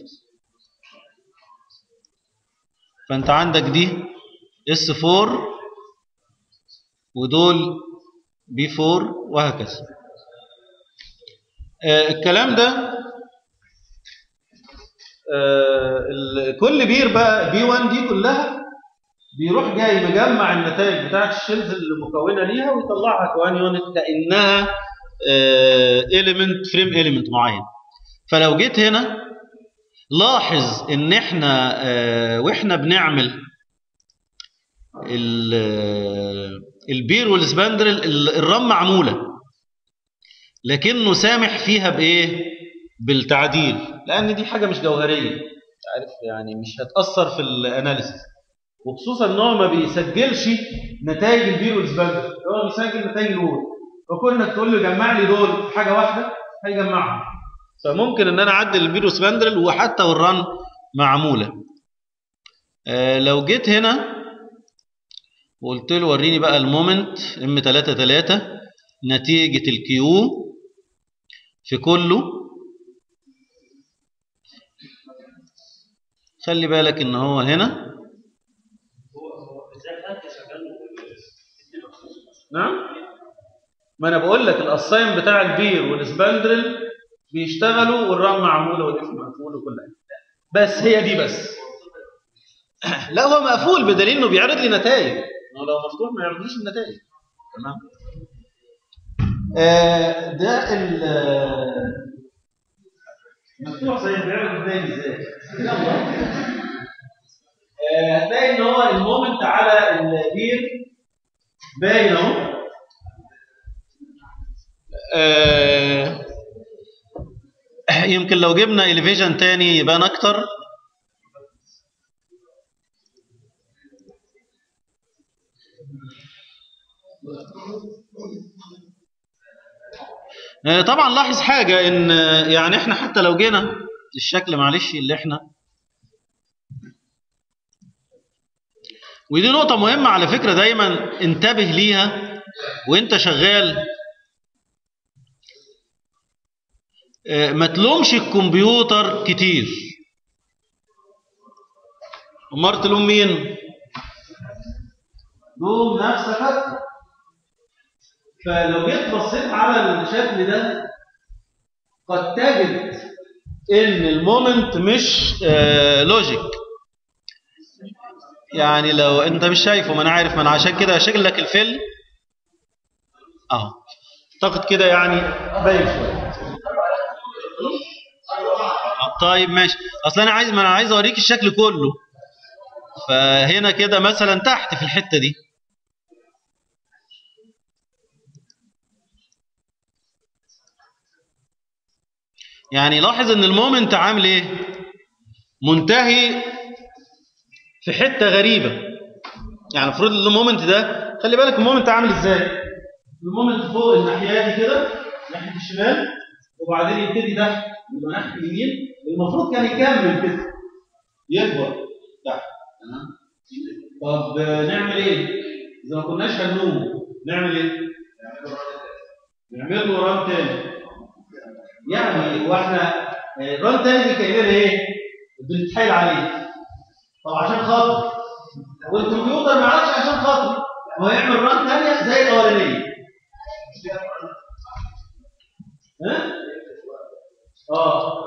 فانت عندك دي اس 4 ودول بي 4 وهكذا آه الكلام ده آه كل بير بقى بي 1 دي كلها بيروح جاي مجمع النتائج بتاعت الشيلز اللي مكونه ليها ويطلعها كوان يونت كانها اليمنت فريم اليمنت معين فلو جيت هنا لاحظ ان احنا اه واحنا بنعمل البير والسباندرل الرم معموله لكنه سامح فيها بايه بالتعديل لان دي حاجه مش جوهريه عارف يعني مش هتاثر في الاناليسيس وخصوصا ان هو ما بيسجلش نتائج البير والسباندرل هو بيسجل نتائج الوول فكل انك تقول له جمع لي دول في حاجه واحده هيجمعهم فممكن ان انا اعدل البيرو سباندرل وحتى والرن معموله آه لو جيت هنا وقلت له وريني بقى المومنت ام 3 3 نتيجه الكيو في كله خلي بالك ان هو هنا نعم ما انا بقول لك الاساين بتاع البير والسباندرل بيشتغلوا والرام معموله والاف مقفول وكل حاجه بس هي دي بس لا هو مقفول بدليل انه بيعرض لي نتائج انه لو مفتوح ما يعرضليش النتائج تمام آه ده ال مفتوح صحيح بيعرض النتائج ازاي هتلاقي ان هو المومنت على البير باين اهو آه يمكن لو جبنا اليفيجن تاني يبان اكتر طبعا لاحظ حاجة ان يعني احنا حتى لو جينا الشكل معلش اللي احنا ودي نقطة مهمة على فكرة دايما انتبه ليها وانت شغال ما تلومش الكمبيوتر كتير امال تلوم مين لوم نفسك اكتر فلو جيت بصيت على الشكل ده قد تجد ان المومنت مش آه لوجيك يعني لو انت مش شايفه ما انا عارف ما انا عشان كده هشغل لك الفيلم اهو اعتقد كده يعني باين شويه طيب ماشي اصل انا عايز ما انا عايز اوريك الشكل كله فهنا كده مثلا تحت في الحته دي يعني لاحظ ان المومنت عامل ايه منتهي في حته غريبه يعني المفروض المومنت ده خلي بالك المومنت عامل ازاي المومنت فوق الناحيه دي كده ناحيه الشمال وبعدين يبتدي تحت يبقى ناحيه اليمين المفروض كان يكمل كده يكبر تحت تمام طب نعمل ايه اذا ما كناش هنوم نعمل ايه نعمل له ران تاني يعني واحنا ران تاني دي كاننا ايه بنتحايل عليه طب عشان خاطر والكمبيوتر ما عادش عشان خاطر هو يعمل ران ثانيه زي الاولانيه ها اه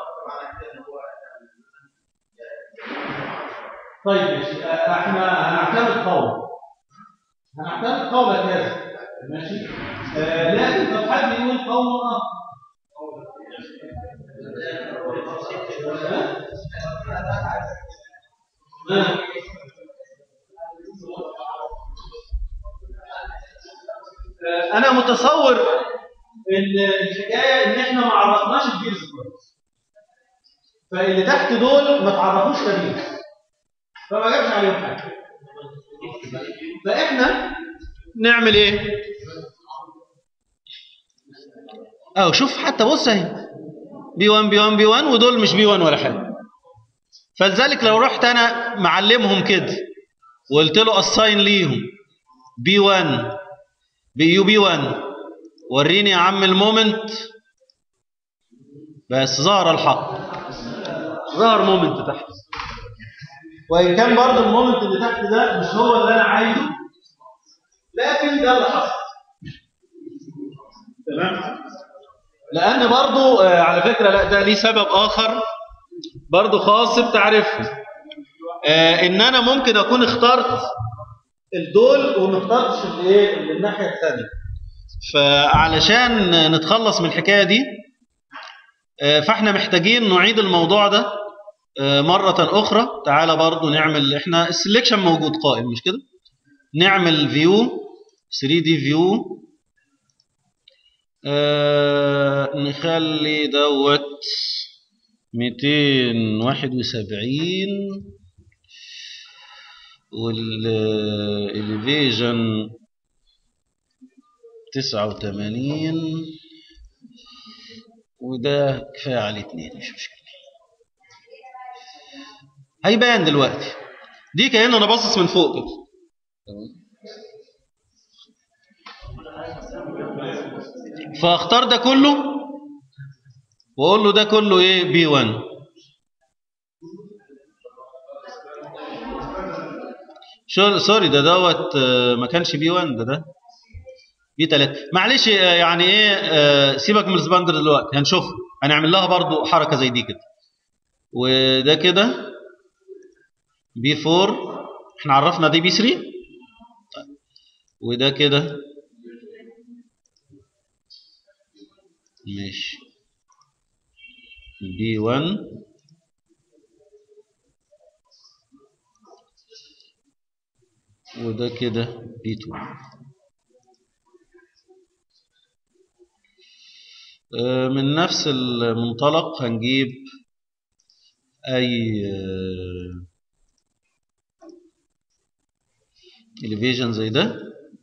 طيب ماشي احنا هنعتمد قول هنعتمد قولك هذا ماشي آه لكن طب حد يقول قول اخر انا متصور ان الحكايه ان احنا ما عرفناش الجيرز كويس فاللي تحت دول ما تعرفوش تاريخ فما جابش عليهم حاجه فاحنا نعمل ايه اهو شوف حتى بص اهي بي 1 بي 1 بي 1 ودول مش بي 1 ولا حاجه فلذلك لو رحت انا معلمهم كده وقلت له اساين ليهم بي 1 بي يو بي 1 وريني يا عم المومنت بس ظهر الحق ظهر مومنت تحت وان كان برضه المومنت اللي تحت ده مش هو اللي انا عايزه لكن ده اللي حصل تمام لان برضه آه على فكره لا ده ليه سبب اخر برضه خاص بتعريفه آه ان انا ممكن اكون اخترت الدول وما اخترتش الايه الناحيه الثانيه فعلشان نتخلص من الحكايه دي آه فاحنا محتاجين نعيد الموضوع ده مرة أخرى تعالى برضو نعمل إحنا السلكشن موجود قائم مش كده نعمل فيو 3 دي فيو آه نخلي دوت 271 والإليفيجن 89 وده كفاية عليه اتنين مش مشكلة هيبان دلوقتي دي كأنه أنا باصص من فوق كده فاختار ده كله واقول له ده كله ايه بي 1 سوري ده دوت ما كانش بي 1 ده ده بي 3 معلش يعني ايه سيبك من السباندر دلوقتي هنشوف هنعمل لها برضو حركه زي دي كده وده كده بي 4 احنا عرفنا دي بي 3 طيب. وده كده ماشي بي 1 وده كده بي 2 من نفس المنطلق هنجيب اي elevation زي ده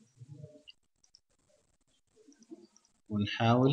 ونحاول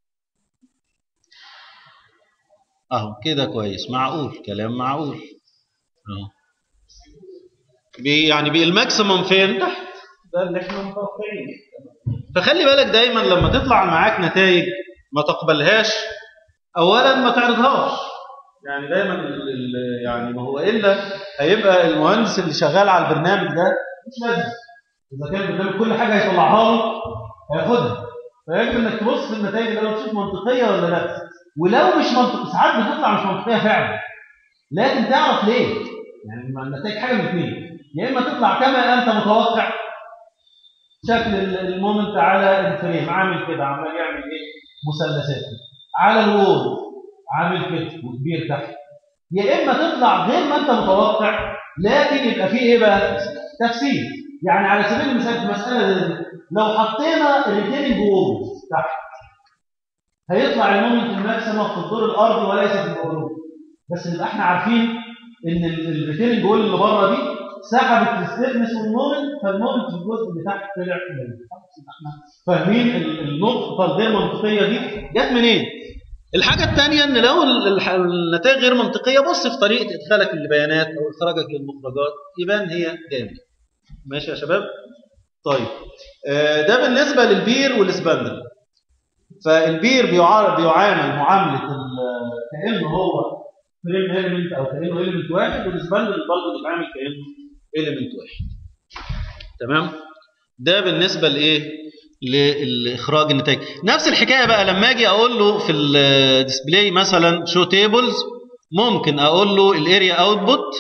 اهو كده كويس معقول كلام معقول اهو بي يعني بي الماكسيمم فين تحت ده اللي احنا متوقعينه فخلي بالك دايما لما تطلع معاك نتائج ما تقبلهاش اولا ما تعرضهاش يعني دايما ال ال يعني ما هو الا هيبقى المهندس اللي شغال على البرنامج ده مش لازم اذا كان البرنامج كل حاجه هيطلعها له هياخدها فيجب انك تبص في النتائج الاول تشوف منطقيه ولا لا ولو مش منطقيه ساعات بتطلع مش منطقيه فعلا لكن تعرف ليه يعني النتائج حاجه من اثنين يا اما تطلع كما انت متوقع شكل المومنت على الفريم عامل كده عمال يعمل ايه مثلثات على الوول عامل كده وكبير تحت يا اما تطلع غير ما انت متوقع لكن يبقى فيه ايه بقى تفسير يعني على سبيل المثال في المساله دي لو حطينا الريتيننج وول تحت هيطلع المومنت الماكسيمم في الدور الارضي وليس في المغلوب بس نبقى احنا عارفين ان الريتيننج وول اللي بره دي سحبت الستيفنس والمومنت فالمومنت في الجزء اللي تحت طلع قليل احنا فاهمين النقطه الغير منطقيه دي جت منين؟ الحاجه الثانيه ان لو النتائج غير منطقيه بص في طريقه ادخالك للبيانات او اخراجك للمخرجات يبان هي جامد ماشي يا شباب؟ طيب آه، ده بالنسبه للبير والسباندل فالبير بيعامل معامله كانه هو فريم اليمنت او كانه اليمنت واحد والسباندل برضه بيتعامل كانه اليمنت واحد تمام ده بالنسبه لايه لاخراج النتائج نفس الحكايه بقى لما اجي اقول له في الديسبلاي مثلا شو تيبلز ممكن اقول له الاريا اوتبوت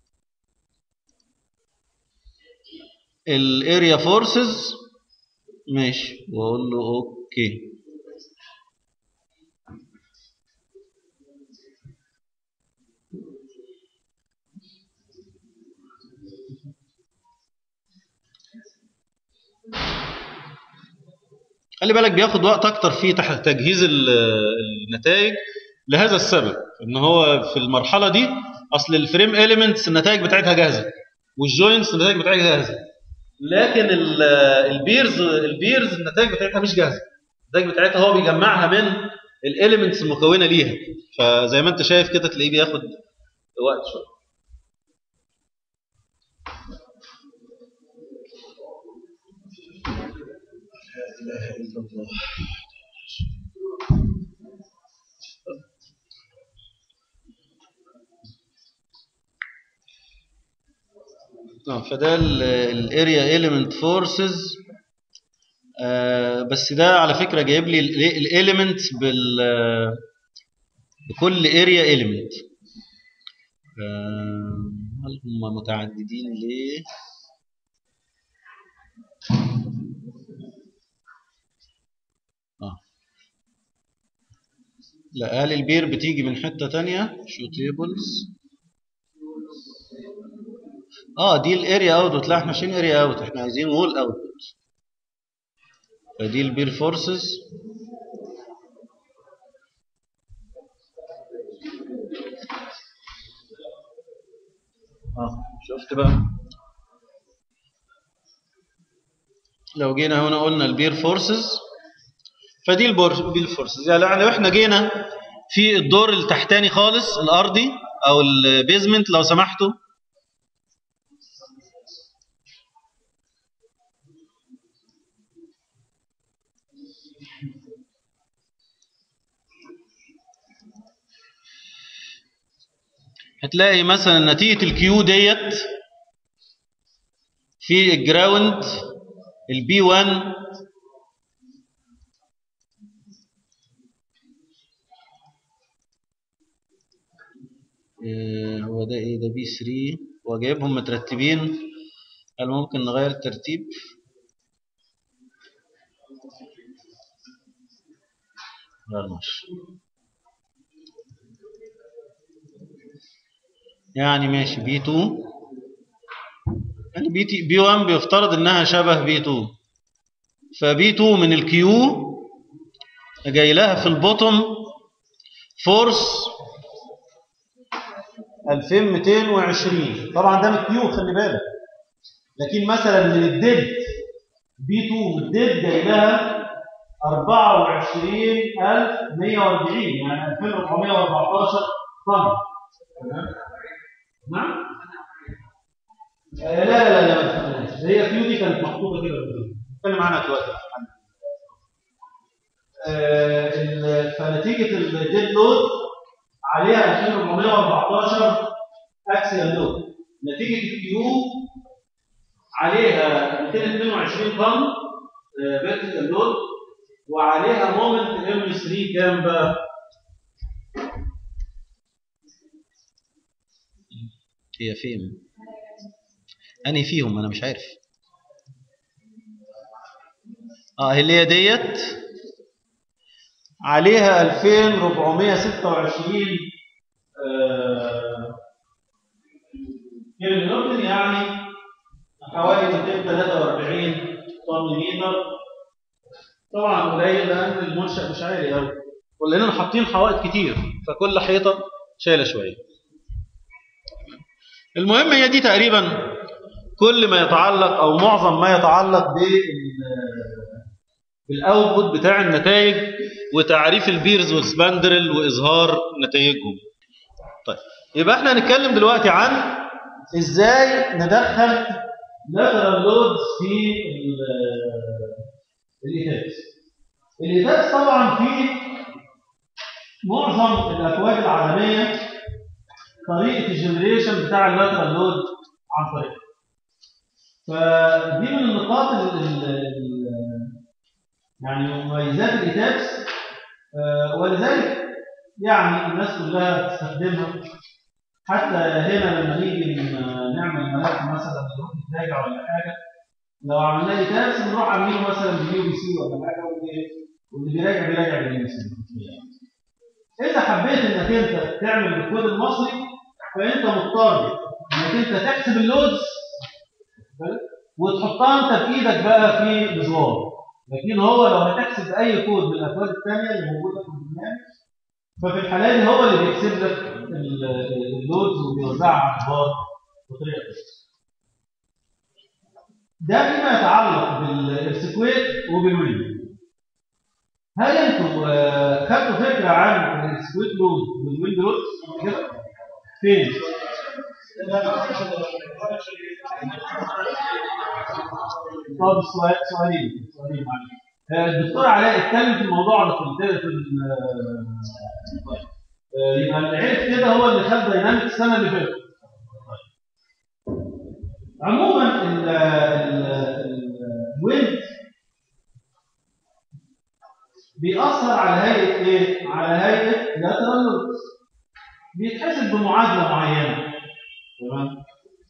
الاريا فورسز ماشي واقول له اوكي خلي بالك بياخد وقت اكتر في تجهيز النتائج لهذا السبب ان هو في المرحله دي اصل الفريم اليمنتس النتائج بتاعتها جاهزه والجوينتس النتائج بتاعتها جاهزه لكن البيرز البيرز النتائج بتاعتها مش جاهزه النتائج بتاعتها هو بيجمعها من الاليمنتس المكونه ليها فزي ما انت شايف كده تلاقيه بياخد وقت شويه إله إلا الله نعم فده الاريا element فورسز آه بس ده على فكره جايب لي الاليمنت بال بكل اريا element آه هل هم متعددين ليه لا قال البير بتيجي من حتة تانية شو تيبلز اه دي الاريا اوتبوت لا احنا ماشيين اريا اوت احنا عايزين وول اوتبوت فدي البير فورسز اه شفت بقى لو جينا هنا قلنا البير فورسز فدي البيل فورسز يعني لو احنا جينا في الدور التحتاني خالص الارضي او البيزمنت لو سمحتوا هتلاقي مثلا نتيجة الكيو ديت في الجراوند البي 1 آه، هو ده ايه ده بي 3 وجايبهم مترتبين هل ممكن نغير الترتيب لا ماشي يعني ماشي بي 2 يعني بي تي بي 1 بيفترض انها شبه بي 2 فبي 2 من الكيو جاي لها في البوتوم فورس 2220 طبعا ده من الكيو خلي بالك لكن مثلا من الديد بي 2 من الديد جاي لها 24140 يعني 2414 طن تمام نعم آه لا لا لا ما هي كيو دي كانت محطوطه كده نتكلم عنها دلوقتي آه فنتيجه الديد لود عليها 2414 اكسيال لود نتيجه الكيو عليها 222 طن فيرتيكال لود وعليها مومنت ام 3 كام بقى؟ هي فين؟ انهي فيهم انا مش عارف اه اللي هي ديت عليها 2426 آه، كيلو نيوتن يعني حوالي 243 طن متر طبعا قليل لان المنشا مش عالي قوي ولاننا حاطين حوائط كتير فكل حيطه شايله شويه المهم هي دي تقريبا كل ما يتعلق او معظم ما يتعلق بالاوتبوت بتاع النتائج وتعريف البيرز والسباندرل واظهار نتائجهم طيب يبقى احنا هنتكلم دلوقتي عن ازاي ندخل lateral لودز في الايتابس الايتابس طبعا في معظم الاكواد العالميه طريقه الجنريشن بتاع اللاترال لود عن طريق فدي من النقاط ال يعني مميزات الايتابس آه، ولذلك يعني الناس كلها تستخدمها حتى هنا لما نيجي نعمل ملف مثلا نروح نتراجع ولا حاجه لو عملنا لي تابس نروح عاملينه مثلا بي بي سي ولا حاجه واللي بيراجع بيراجع بالبي سي اذا حبيت انك انت تعمل بالكود المصري فانت مضطر انك انت تحسب اللودز وتحطها انت بايدك بقى في مزوار لكن هو لو هتحسب اي كود من الاكواد الثانيه اللي موجوده في البرنامج ففي الحالة دي هو اللي بيحسب لك اللودز وبيوزعها على البار بطريقة ده فيما يتعلق بالارسكويت وبالويند هل انتم آه، خدتوا فكره عن الارسكويت لود والويند لود كده؟ فين؟ طب سؤالين سؤالين معلش آه، الدكتور علاء اتكلم في الموضوع ده في في آه، يبقى العرف كده هو اللي خد دايناميك السنه اللي فاتت عموما الويند بيأثر على هيئه ايه؟ على هيئه لاترال لودز بيتحسب بمعادله معينه تمام؟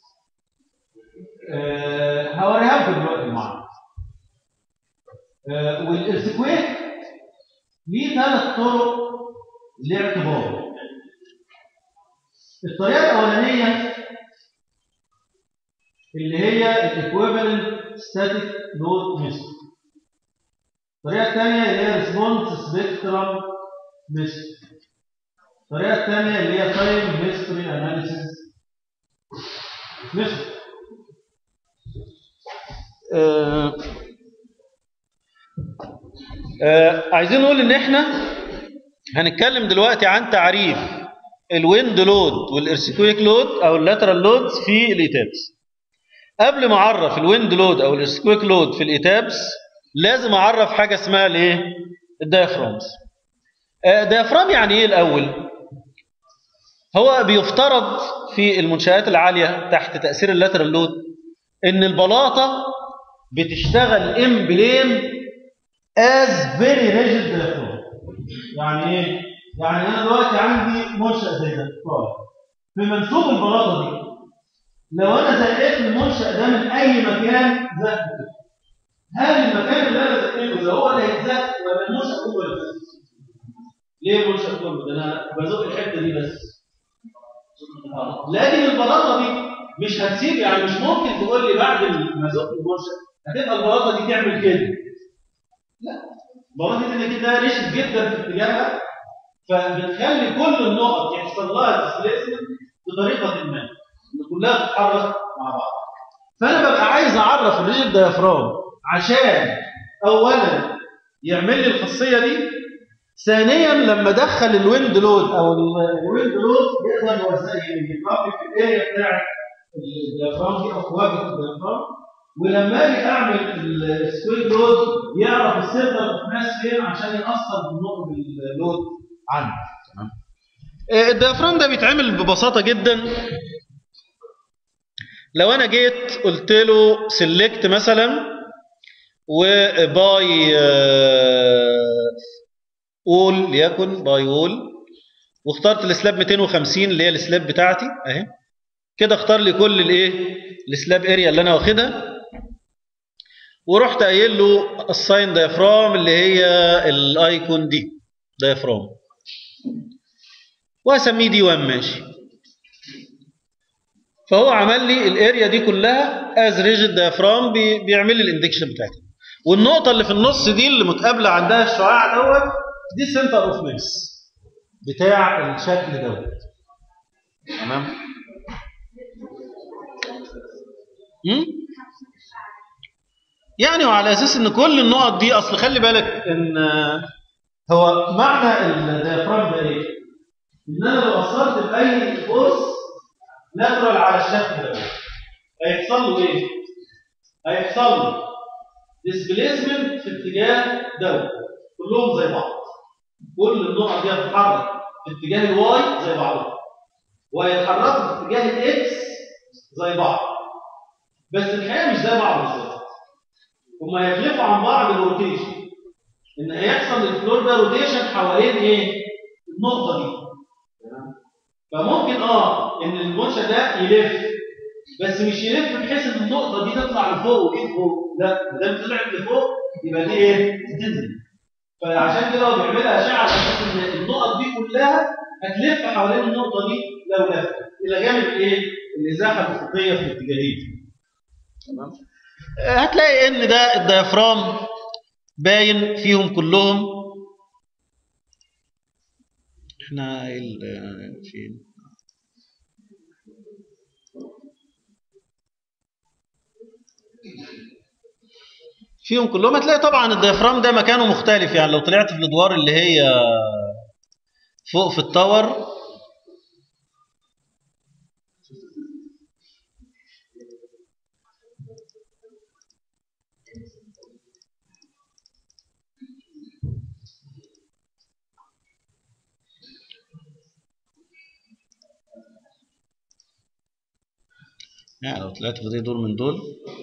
أه هوريها لكم دلوقتي المعادله آه، والارثكويك ليه ثلاث طرق لاعتباره الطريقه الاولانيه اللي هي الايكويفالنت ستاتيك لود ميثود الطريقه الثانيه اللي هي ريسبونس سبيكترم ميثود الطريقه الثانيه اللي هي تايم هيستوري اناليسيس ميثود آه عايزين نقول ان احنا هنتكلم دلوقتي عن تعريف الويند لود والارسكويك لود او اللاترال لودز في الايتابس قبل ما اعرف الويند لود او الارسكويك لود في الايتابس لازم اعرف حاجه اسمها الايه الديافرامز آه ديافرام يعني ايه الاول هو بيفترض في المنشآت العالية تحت تأثير اللاترال لود إن البلاطة بتشتغل ام بلين as very rigid diaphragm يعني ايه؟ يعني انا دلوقتي عندي منشأ زي ده طالع في منسوب البلاطه دي لو انا زقيت المنشأ ده من اي مكان زق هل المكان اللي انا زقيته ده هو اللي هيتزق ولا المنشأ كله اللي هيتزق؟ ليه المنشأ كله؟ ده انا بزق الحته دي بس لكن البلاطه دي مش هتسيب يعني مش ممكن تقول لي بعد ما زق المنشأ هتبقى البلاطه دي تعمل كده لا برغم ان كده ريشت جدا في اتجاهها فبتخلي كل النقط يحصل لها ديسبيسمنت بطريقه ما كلها تتحرك مع بعض فانا ببقى عايز اعرف الريجيد ديافرام عشان اولا يعمل لي الخاصيه دي ثانيا لما ادخل الويند لود او الويند لود يقدر يوزع يضرب في الاريا بتاعت الديافرام دي او قوه الديافرام ولما اجي اعمل السكوير لود يعرف السنتر اوف ماس فين عشان ياثر بالنقط باللود عنه تمام آه، الديافرام ده بيتعمل ببساطه جدا لو انا جيت قلت له سيلكت مثلا وباي وول ليكن باي وول واخترت السلاب 250 اللي هي السلاب بتاعتي اهي كده اختار لي كل الايه السلاب اريا اللي انا واخدها ورحت قايل له الساين ديافرام اللي هي الايكون دي دايفرام وهسميه دي 1 ماشي فهو عمل لي الاريا دي كلها از ريجيد دايفرام بيعمل لي الاندكشن بتاعتها والنقطه اللي في النص دي اللي متقابله عندها الشعاع دوت دي سنتر اوف ماس بتاع الشكل دوت تمام مم؟ يعني وعلى اساس ان كل النقط دي اصل خلي بالك ان هو معنى الديافرام ده ايه؟ ان انا لو اثرت باي فورس لاترال على الشكل ده هيحصل له ايه؟ هيحصل له ديسبليسمنت في اتجاه دوت كلهم زي بعض كل النقط دي هتتحرك في اتجاه الواي زي بعضها وهيتحركوا في اتجاه الاكس زي بعض بس الحقيقه مش زي بعض بالظبط هما هيختلفوا عن بعض الروتيشن ان هيحصل للفلور ده روتيشن حوالين ايه؟ النقطه دي تمام؟ فممكن اه ان المنشا ده يلف بس مش يلف بحيث ان النقطه دي تطلع لفوق ودي لفوق لا ما دام طلعت لفوق يبقى دي ايه؟ تنزل فعشان كده هو بيعملها اشعه على اساس ان النقط دي كلها هتلف حوالين النقطه دي لو لفت الى جانب ايه؟ الازاحه الافقيه في الاتجاهين تمام؟ هتلاقي ان ده الديافرام باين فيهم كلهم احنا ال- فين فيهم كلهم هتلاقي طبعا الديافرام ده مكانه مختلف يعني لو طلعت في الادوار اللي هي فوق في التاور يعني لو طلعت في زي دور من دول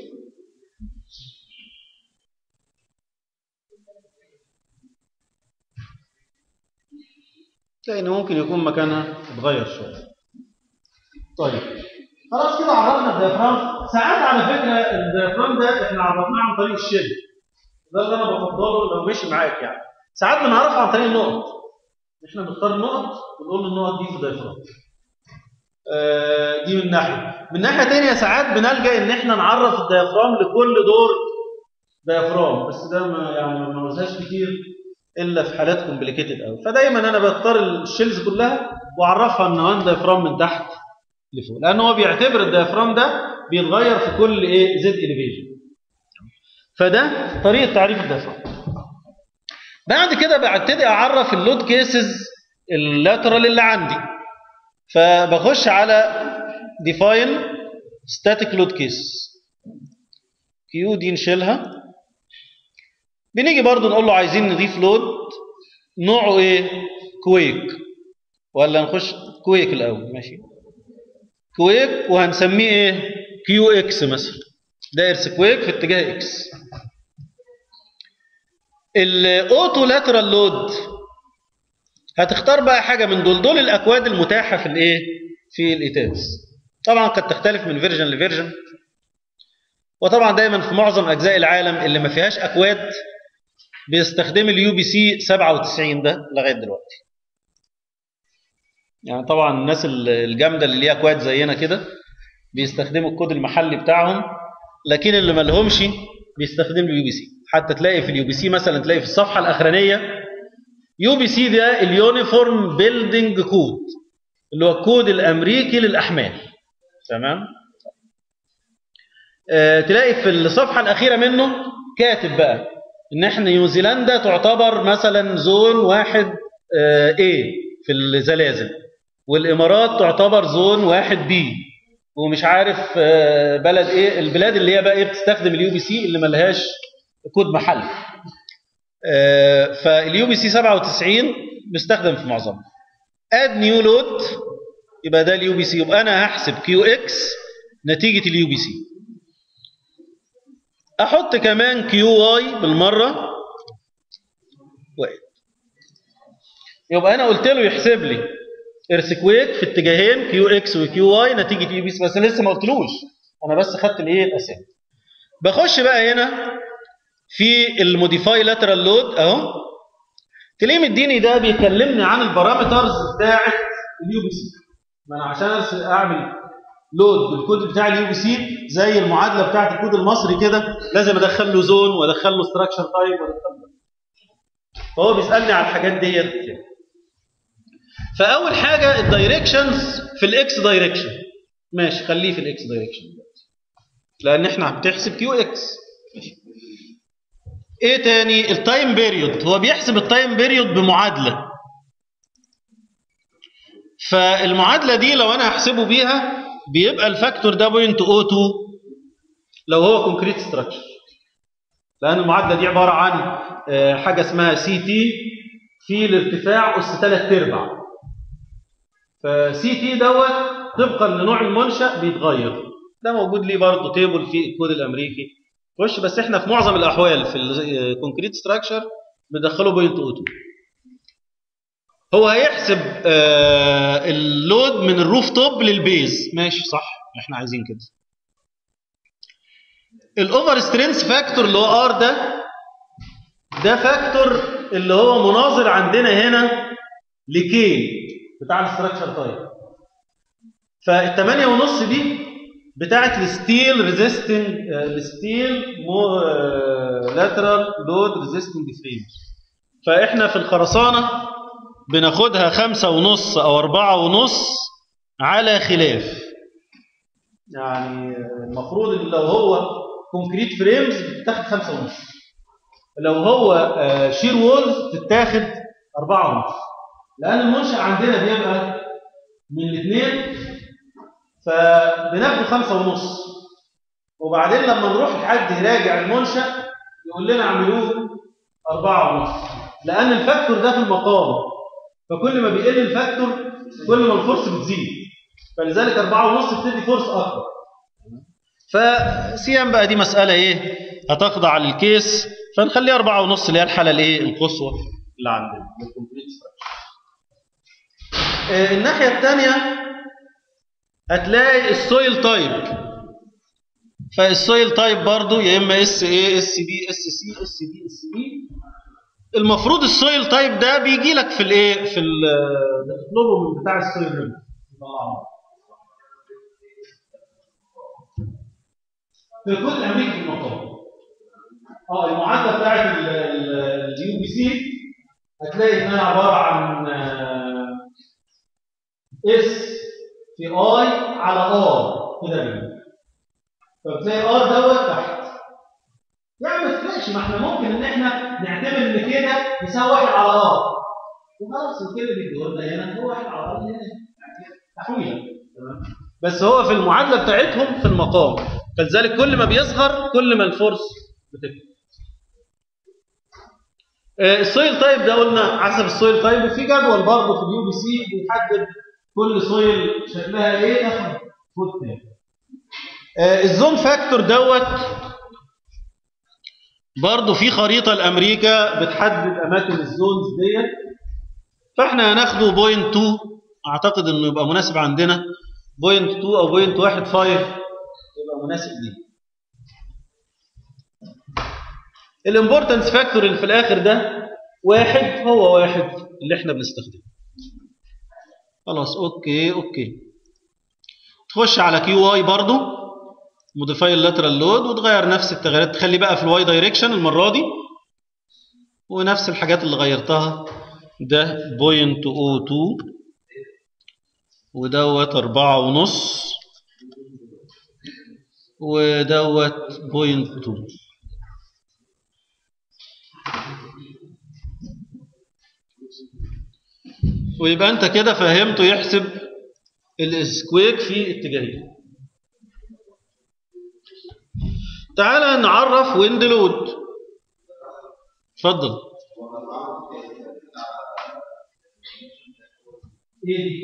تلاقي ان ممكن يكون مكانها اتغير شويه. طيب خلاص كده عرفنا الديافرام ساعات على فكره الديافرام ده احنا عرفناه عن طريق الشيل ده اللي انا بفضله لو مشي معاك يعني ساعات بنعرفها عن طريق النقط احنا بنختار نقط ونقول النقط دي في الديافرام آه، دي من ناحيه من ناحيه ثانيه ساعات بنلجا ان احنا نعرف الديافرام لكل دور ديافرام بس ده ما يعني ما بنعملهاش كتير الا في حالات كومبليكيتد قوي فدايما انا بختار الشيلز كلها واعرفها ان وان ديافرام من تحت لفوق لان هو بيعتبر الديافرام ده بيتغير في كل ايه زد اليفيشن فده طريقه تعريف الديافرام بعد كده ببتدي اعرف اللود كيسز اللاترال اللي عندي فبخش على define static load cases كيو دي نشيلها بنيجي برضو نقول له عايزين نضيف لود نوعه ايه كويك ولا نخش كويك الاول ماشي كويك وهنسميه ايه كيو اكس مثلا داير كويك في اتجاه اكس الاوتو لاترال لود هتختار بقى حاجه من دول دول الاكواد المتاحه في الايه في الايتابس طبعا قد تختلف من فيرجن لفيرجن وطبعا دايما في معظم اجزاء العالم اللي ما فيهاش اكواد بيستخدم اليو بي سي 97 ده لغايه دلوقتي يعني طبعا الناس الجامده اللي ليها اكواد زينا كده بيستخدموا الكود المحلي بتاعهم لكن اللي ما لهمش بيستخدموا اليو بي سي حتى تلاقي في اليو بي سي مثلا تلاقي في الصفحه الاخرانيه يو بي سي ده اليونيفورم بيلدينج كود اللي هو الكود الامريكي للاحمال تمام آه تلاقي في الصفحه الاخيره منه كاتب بقى ان احنا نيوزيلندا تعتبر مثلا زون واحد آه A في الزلازل والامارات تعتبر زون واحد B ومش عارف آه بلد ايه البلاد اللي هي بقى ايه بتستخدم اليو بي سي اللي ملهاش كود محلي آه فاليو بي سي 97 بيستخدم في معظمها اد نيو لود يبقى ده اليو بي سي يبقى انا هحسب كيو اكس نتيجه اليو بي سي احط كمان كيو واي بالمره واحد يبقى انا قلت له يحسب لي ارسكويك في اتجاهين كيو اكس وكيو واي نتيجه يو بي سي بس لسه ما قلتلوش انا بس خدت الايه الاسامي بخش بقى هنا في الموديفاي لاترال لود اهو كليم الديني ده بيكلمني عن البارامترز بتاعه اليو بي سي ما انا عشان اعمل لود بالكود بتاع اليو بي سي زي المعادله بتاعه الكود المصري كده لازم ادخل له زون وادخل له ستراكشر تايب وادخل له فهو بيسالني على الحاجات ديت كده فاول حاجه الدايركشنز في الاكس دايركشن ماشي خليه في الاكس دايركشن لان احنا بتحسب كيو اكس ايه تاني التايم بيريود هو بيحسب التايم بيريود بمعادله فالمعادله دي لو انا هحسبه بيها بيبقى الفاكتور ده بوينت او 2 لو هو كونكريت ستراكشر لان المعادله دي عباره عن آه، حاجه اسمها سي تي في الارتفاع اس 3 ارباع فسي تي دوت طبقا لنوع المنشا بيتغير ده موجود ليه برضه تيبل في الكود الامريكي خش بس احنا في معظم الاحوال في الكونكريت ستراكشر بندخله بوينت او 2 هو هيحسب آه اللود من الروف توب للبيز ماشي صح احنا عايزين كده الاوفر سترينث فاكتور اللي هو ار ده ده فاكتور اللي هو مناظر عندنا هنا لكي بتاع الاستراكشر تايب فالثمانية ونص دي بتاعت الستيل ريزيستنج الستيل لاترال لود ريزيستنج فريم فاحنا في الخرسانه بناخدها خمسة ونص او أربعة ونص على خلاف يعني المفروض ان لو هو كونكريت فريمز بتتاخد خمسة ونص لو هو آه، شير وولز تتاخد أربعة ونص لأن المنشأ عندنا بيبقى من الاثنين فبناخد خمسة ونص وبعدين لما نروح لحد يراجع المنشأ يقول لنا اعملوه أربعة ونص لأن الفاكتور ده في المقام فكل ما بيقل الفاكتور كل ما الفورس بتزيد فلذلك أربعة ونص بتدي فورس أكبر فسيام بقى دي مسألة إيه هتخضع للكيس فنخليها أربعة ونص اللي هي الحالة الإيه القصوى اللي عندنا للكمبليت آه، الناحية الثانية هتلاقي السويل تايب فالسويل تايب برضو يا اما اس اي اس بي اس سي اس بي اس بي المفروض السويل تايب ده بيجي لك في الايه في التطلبه من بتاع السويل ريم في الكود الامريكي في المطار اه المعادله بتاعت اليو بي سي هتلاقي انها عباره عن اس في اي على ار كده بيه فبتلاقي ار دوت تحت يعني ما تفرقش ما احنا ممكن ان احنا نعتبر ان كده يساوي واحد على ار وخلاص وكده بيديه لنا هنا هو واحد على ار هنا تحويله تمام بس هو في المعادله بتاعتهم في المقام فلذلك كل ما بيصغر كل ما الفورس بتكبر آه، السويل تايب ده قلنا حسب السويل تايب في جدول برضه في اليو بي سي بيحدد كل سويل شكلها ايه تاخد فوت تاني آه الزون فاكتور دوت برضه في خريطه لامريكا بتحدد اماكن الزونز ديت فاحنا هناخده بوينت 2 اعتقد انه يبقى مناسب عندنا بوينت 2 او بوينت 1.5 يبقى مناسب ليه الامبورتنس فاكتور اللي في الاخر ده واحد هو واحد اللي احنا بنستخدمه خلاص اوكي اوكي تخش على كيو واي برضو موديفاي اللاترال لود وتغير نفس التغييرات تخلي بقى في الواي دايركشن المره دي ونفس الحاجات اللي غيرتها ده بوينت او 2 ودوت أربعة ونص ودوت بوينت 2 ويبقى انت كده فهمته يحسب الاسكويك في اتجاهين تعالى نعرف ويند لود اتفضل ايه دي؟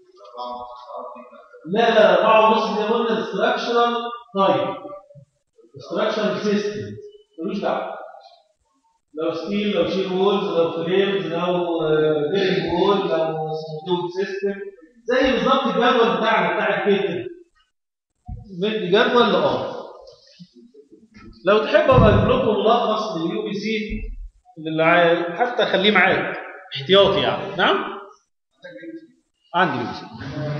لا لا أربعة ونص دي قلنا استراكشرال تايب استراكشرال سيستم ملوش دعوة لو ستيل لو شير وولز لو فريمز لو بيرنج وول لو سموث سيستم زي بالظبط الجدول بتاعنا بتاع الكيتل مدي جدول لار لو تحب ابقى اجيب لكم ملخص لليو بي سي اللي عايز حتى خليه معاك احتياطي يعني نعم عندي بي سي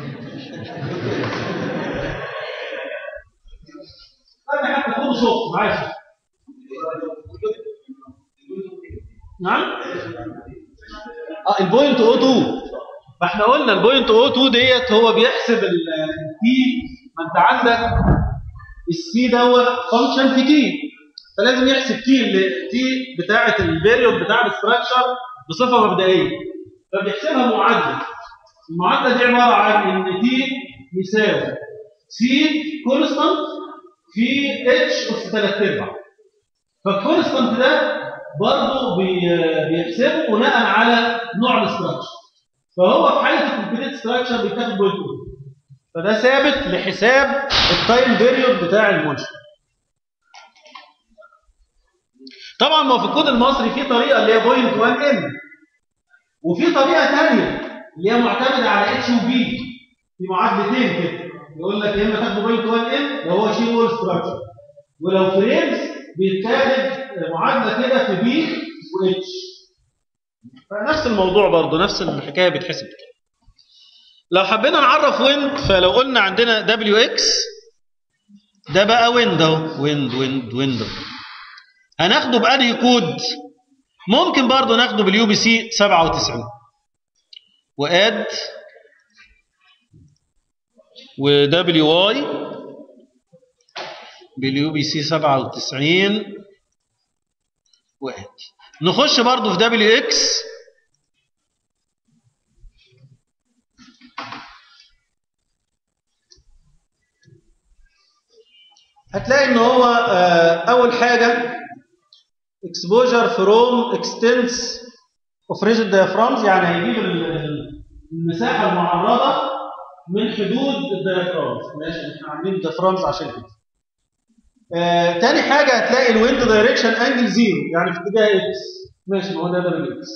انا حتى خد صوت معايا نعم اه البوينت او 2 فاحنا قلنا البوينت او 2 ديت هو بيحسب التي ما انت عندك السي دوت فانكشن في تي فلازم يحسب تي تي بتاعه البيريود بتاع الاستراكشر بصفه مبدئيه فبيحسبها معادله المعادله دي عباره عن ان تي يساوي سي كونستانت في اتش اس 3 ارباع فالكونستانت ده برضه بيحسبه بناء على نوع الاستراكشر فهو في حاله الكومبليت ستراكشر بيتاخد بوينت فده ثابت لحساب التايم بيريود بتاع المنشأ طبعا ما في الكود المصري في طريقه اللي هي بوينت 1 ان وفي طريقه ثانيه اللي هي معتمده على اتش وبي في معادلتين كده يقول لك يا اما تاخد بوينت 1 ان اللي هو شي وول ستراكشر ولو فريمز بيتاخد معادله كده في بي واتش فنفس الموضوع برضه نفس الحكايه بتحسب كده لو حبينا نعرف ويند فلو قلنا عندنا دبليو اكس ده بقى ويند اهو ويند ويند ويند هناخده بأنهي كود ممكن برضه ناخده باليو بي سي 97 واد ودبليو واي باليو بي سي 97 واد نخش برضه في دبليو اكس هتلاقي ان هو اول حاجه exposure from extents of rigid diaphragms يعني هيجيب المساحه المعرضه من حدود الديافرامز ماشي احنا عاملين ديافرامز عشان كده آه، تاني حاجه هتلاقي الويند دايركشن انجل زيرو يعني في اتجاه اكس ماشي ما هو ده دبل اكس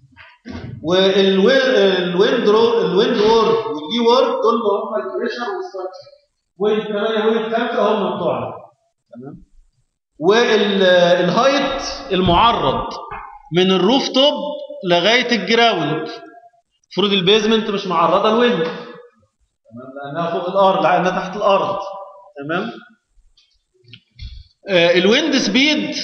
والويند رو الويند وورد والدي وورد دول هم البريشر والستراكشر ويند 8 ويند 5 هم بتوعنا تمام والهايت المعرض من الروف توب لغايه الجراوند المفروض البيزمنت مش معرضه الويند تمام لانها فوق الارض لانها تحت الارض تمام آه الويند سبيد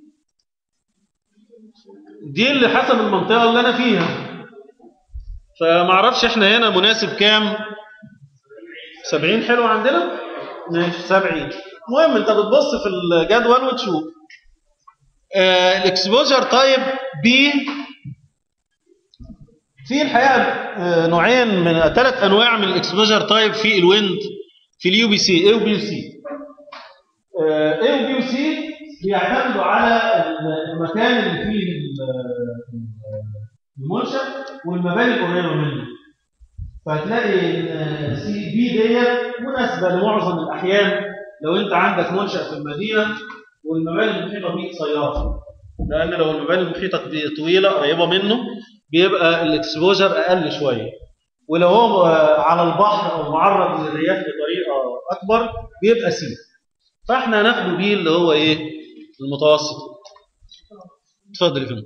دي اللي حسب المنطقه اللي انا فيها فما اعرفش احنا هنا مناسب كام 70 حلو عندنا ماشي 70 المهم انت بتبص في الجدول وتشوف آه الاكسبوجر تايب بي في الحقيقه آه نوعين من ثلاث انواع من الاكسبوجر تايب في الويند في اليو بي سي اي وبي وسي اي وبي وسي بيعتمدوا على المكان اللي فيه المنشا والمباني القريبه منه فهتلاقي سي بي ديت مناسبه لمعظم الاحيان لو انت عندك منشا في المدينه والمباني المحيطه بيه قصيره لان لو المباني المحيطه طويله قريبه منه بيبقى الاكسبوجر اقل شويه ولو هو على البحر او معرض للرياح بطريقه اكبر بيبقى سي فاحنا هناخده بيه اللي هو ايه المتوسط اتفضل يا فندم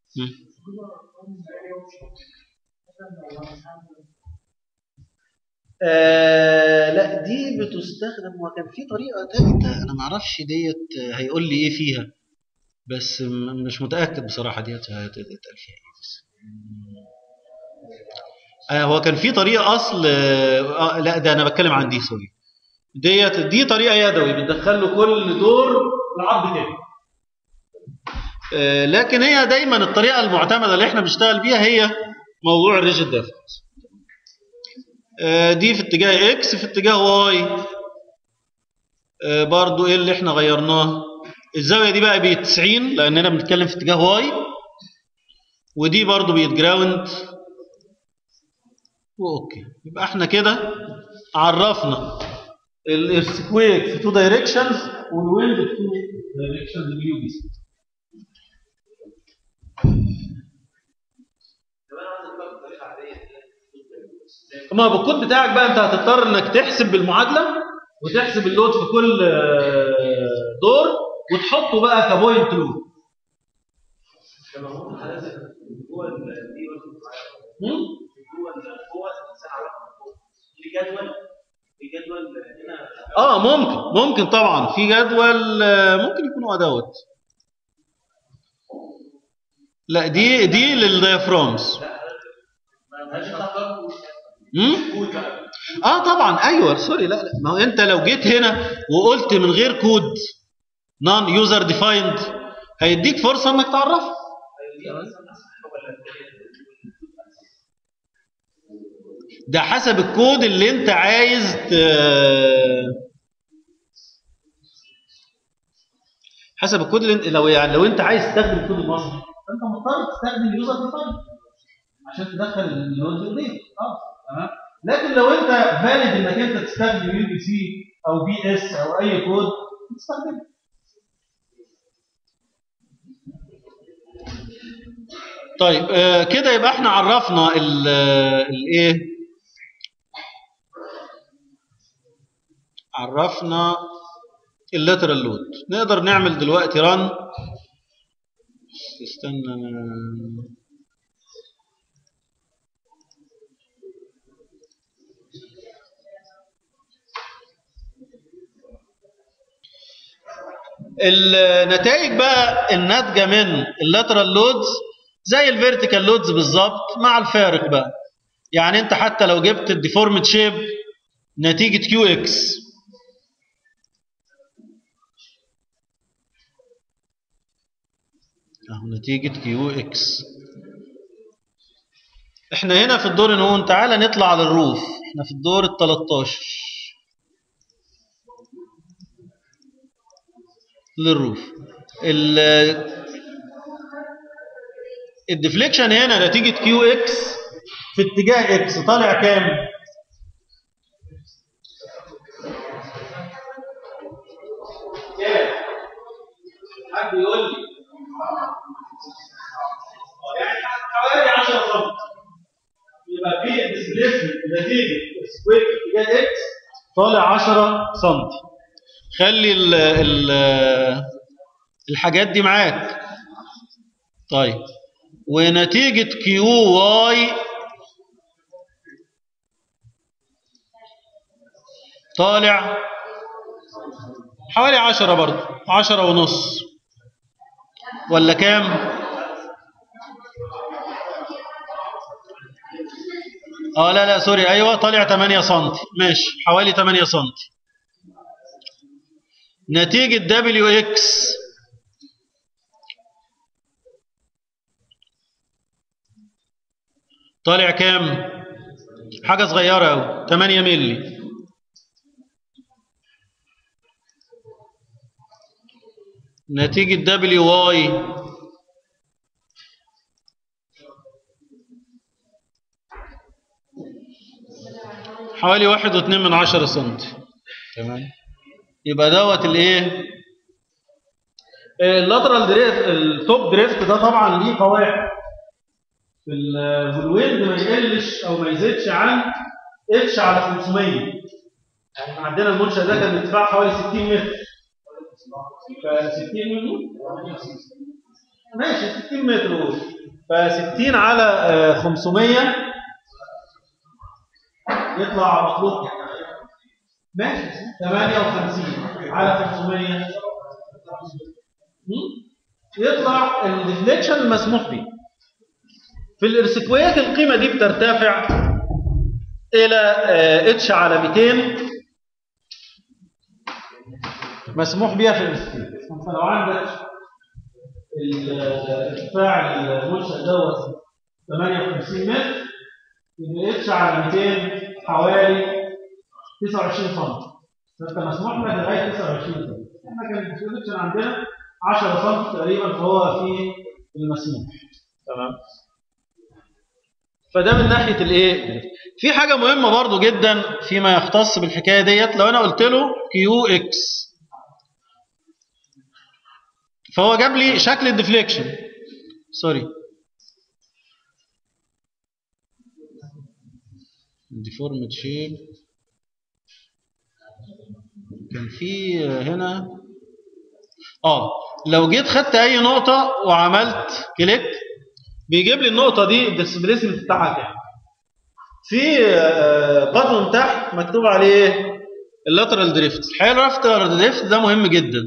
آه لا دي بتستخدم وكان في طريقه ثالثه انا ما اعرفش ديت هيقول لي ايه فيها بس مش متاكد بصراحه ديت هتتقال فيها ايه بس آه هو كان في طريقه اصل آه لا ده انا بتكلم عن دي سوري ديت دي طريقه يدوي بتدخل له كل دور العرض تاني آه لكن هي دايما الطريقه المعتمده اللي احنا بنشتغل بيها هي موضوع الريجيد ديفرنس آه دي في اتجاه اكس في اتجاه واي آه برضو ايه اللي احنا غيرناه الزاويه دي بقى ب 90 لاننا بنتكلم في اتجاه واي ودي برضو بيتجراوند واوكي يبقى احنا كده عرفنا الايرثكويك في تو دايركشنز والويند في تو دايركشنز باليو بي سي اما بالكود بتاعك بقى انت هتضطر انك تحسب بالمعادله وتحسب اللود في كل دور وتحطه بقى كبوينت لود شبه ممكن حضرتك جوه ال دي هم؟ جوه ال جوه الانسان على في جدول في جدول هنا اه ممكن ممكن طبعا في جدول آه، ممكن يكون هو دوت لا دي دي للديافرامز ما لهاش خطر هم؟ كود بقى اه طبعا ايوه سوري لا لا ما هو انت لو جيت هنا وقلت من غير كود نون يوزر ديفايند هيديك فرصه انك تعرفه دي اصلا صح ولا ده حسب الكود اللي انت عايز ت... حسب الكود اللي انت لو يعني لو انت عايز تستخدم الكود المصري فانت مضطر تستخدم يوزر ديفاين عشان تدخل اللود دي اه تمام لكن لو انت فالid انك انت تستخدم يو بي سي او بي اس او اي كود تستخدمه طيب آه كده يبقى احنا عرفنا ال- الايه عرفنا اللاترال لود نقدر نعمل دلوقتي ران استنى أنا- النتائج بقى الناتجه من اللاترال لودز زي الفيرتيكال لودز بالظبط مع الفارق بقى يعني انت حتى لو جبت الديفورمد شيب نتيجه كيو اكس اهو نتيجه كيو اكس احنا هنا في الدور نون تعالى نطلع على الروف احنا في الدور ال 13 للروف ال- الديفليكشن هنا نتيجة كيو اكس في اتجاه اكس طالع كام؟ كام؟ حد يقول لي اه يعني حوالي 10 سم يبقى في ديسبيسمنت نتيجة سكوير في اتجاه اكس طالع 10 سم خلي ال ال الحاجات دي معاك طيب ونتيجة كيو واي طالع حوالي عشرة برضو عشرة ونص ولا كام اه لا لا سوري ايوه طالع 8 سم ماشي حوالي 8 سم نتيجة دبليو اكس طالع كام حاجة صغيرة أوي 8 مللي نتيجة دبليو واي حوالي واحد واتنين من عشرة سنتي تمام يبقى دوت الايه اللاترال دريفت التوب دريفت ده طبعا ليه قواعد في ال- في الويند ما يقلش او ما يزيدش عن اتش على 500 يعني إحنا عندنا المنشأ ده كان ارتفاع حوالي 60 متر ف 60 متر ماشي 60 متر قول. ف 60 على آه، 500 يطلع مخلوق ماشي 58 على 500 مم؟ يطلع الديفليكشن المسموح به في الارسكويات القيمة دي بترتفع إلى آه، اتش على 200 مسموح بيها في الارسكويات فلو عندك الارتفاع المنشأ دوت 58 متر يبقى اتش على 200 حوالي 29 سم فانت مسموح لك لغايه 29 سم احنا كان الديفليكشن عندنا 10 سم تقريبا فهو في المسموح تمام فده من ناحيه الايه في حاجه مهمه برضو جدا فيما يختص بالحكايه ديت لو انا قلت له كيو اكس فهو جاب لي شكل الديفليكشن سوري deformed shape كان في هنا اه لو جيت خدت اي نقطه وعملت كليك بيجيب لي النقطه دي الديسبيسمنت بتاعها كام في بطن تحت مكتوب عليه اللاترال دريفت الحقيقه اللاترال دريفت ده مهم جدا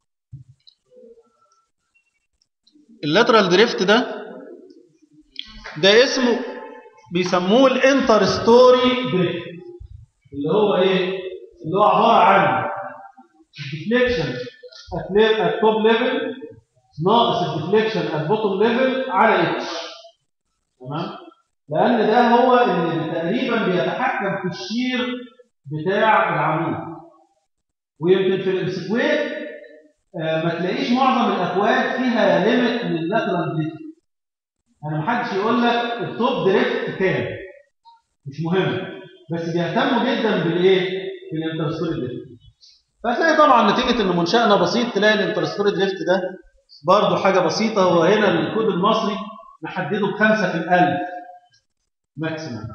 اللاترال دريفت ده ده اسمه بيسموه الانتر ستوري دريفت اللي هو ايه اللي هو عباره عن الديفليكشن ات توب ليفل ناقص الديفليكشن ات بوتوم ليفل على اتش تمام لان ده هو اللي تقريبا بيتحكم في الشير بتاع العمود ويمكن في السكوير آه ما تلاقيش معظم الاكواد فيها ليميت لللاترال دريفت انا محدش يقول لك التوب دريفت كام مش مهم بس بيهتموا جدا بالايه بالانترستوري دريفت فهتلاقي طبعا نتيجه ان منشأنا بسيط تلاقي الانترستوري دريفت ده برضه حاجه بسيطه هو هنا الكود المصري محدده بخمسه في الالف ماكسيمم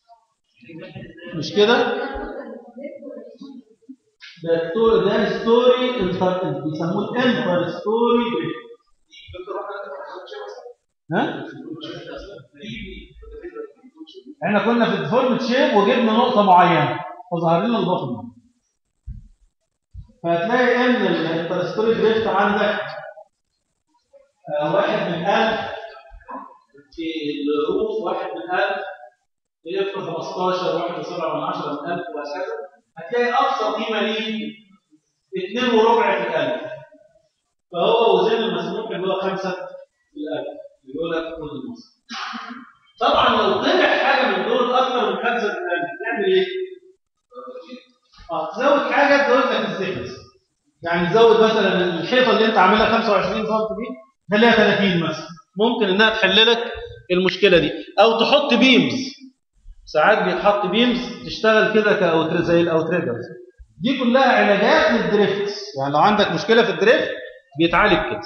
مش كده؟ ده ستوري ده ستوري انتر بيسموه الانتر ستوري ها؟ احنا كنا في الديفورمت شيب وجبنا نقطه معينه فظهر لنا البطن فهتلاقي ان الانترستوري دريفت عندك آه واحد من 1000 في الروف واحد من 1000 يفرق 15 واحد وسبعة من 10 من 1000 وهكذا هتلاقي اقصى قيمه ليه 2 وربع في الالف فهو وزن المسموح اللي هو 5 في الالف بيقول لك كود المصري طبعا لو طلع حاجه من دول اكثر من 5 في الالف تعمل ايه؟ اه تزود حاجه تزود لك السيكنس يعني تزود مثلا الحيطه اللي انت عاملها 25 سم دي خليها 30 مثلا ممكن انها تحل لك المشكله دي او تحط بيمز ساعات بيتحط بيمز تشتغل كده كاوتر زي الاوتريجرز دي كلها علاجات للدريفت يعني لو عندك مشكله في الدريفت بيتعالج كده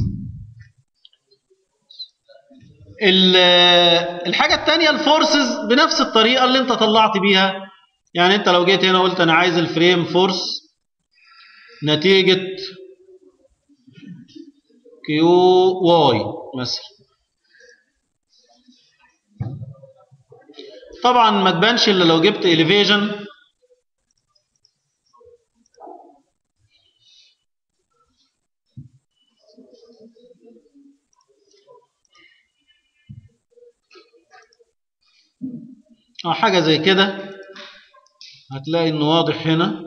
الحاجه الثانيه الفورسز بنفس الطريقه اللي انت طلعت بيها يعني انت لو جيت هنا قلت انا عايز الفريم فورس نتيجه كيو واي مثلا طبعا ما تبانش الا لو جبت اليفيجن اه حاجه زي كده هتلاقي انه واضح هنا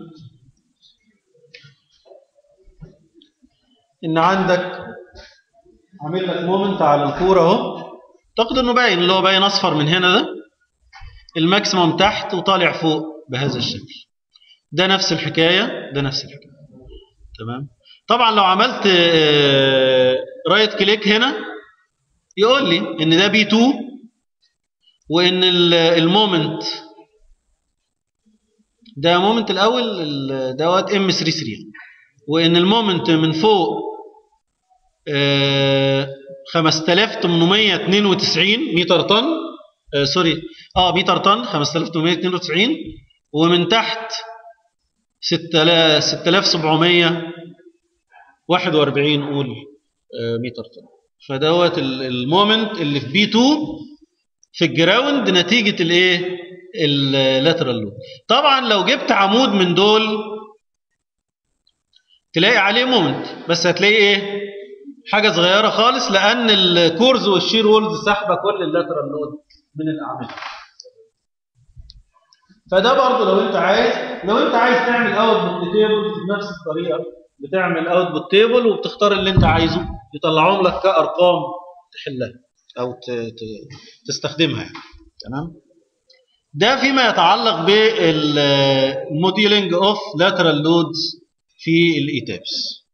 ان عندك عامل لك مومنت على الكوره اهو اعتقد انه باين اللي هو باين اصفر من هنا ده الماكسيموم تحت وطالع فوق بهذا الشكل ده نفس الحكايه ده نفس الحكايه تمام طبعا لو عملت رايت كليك هنا يقول لي ان ده بي 2 وان المومنت ده مومنت الاول دوت ام 33 وان المومنت من فوق آه 5892 متر طن آه سوري اه متر طن 5892 ومن تحت 6741 قول آه متر طن فدوت المومنت اللي في بي 2 في الجراوند نتيجه الايه اللاترال لود طبعا لو جبت عمود من دول تلاقي عليه مومنت بس هتلاقي ايه حاجه صغيره خالص لان الكورز والشير وولز سحبه كل اللاترال لود من الاعمده فده برضه لو انت عايز لو انت عايز تعمل اوتبوت تيبل بنفس الطريقه بتعمل اوتبوت تيبل وبتختار اللي انت عايزه يطلعهم لك كارقام تحلها او تستخدمها يعني تمام ده فيما يتعلق بالموديلنج اوف لاترال لودز في الايتابس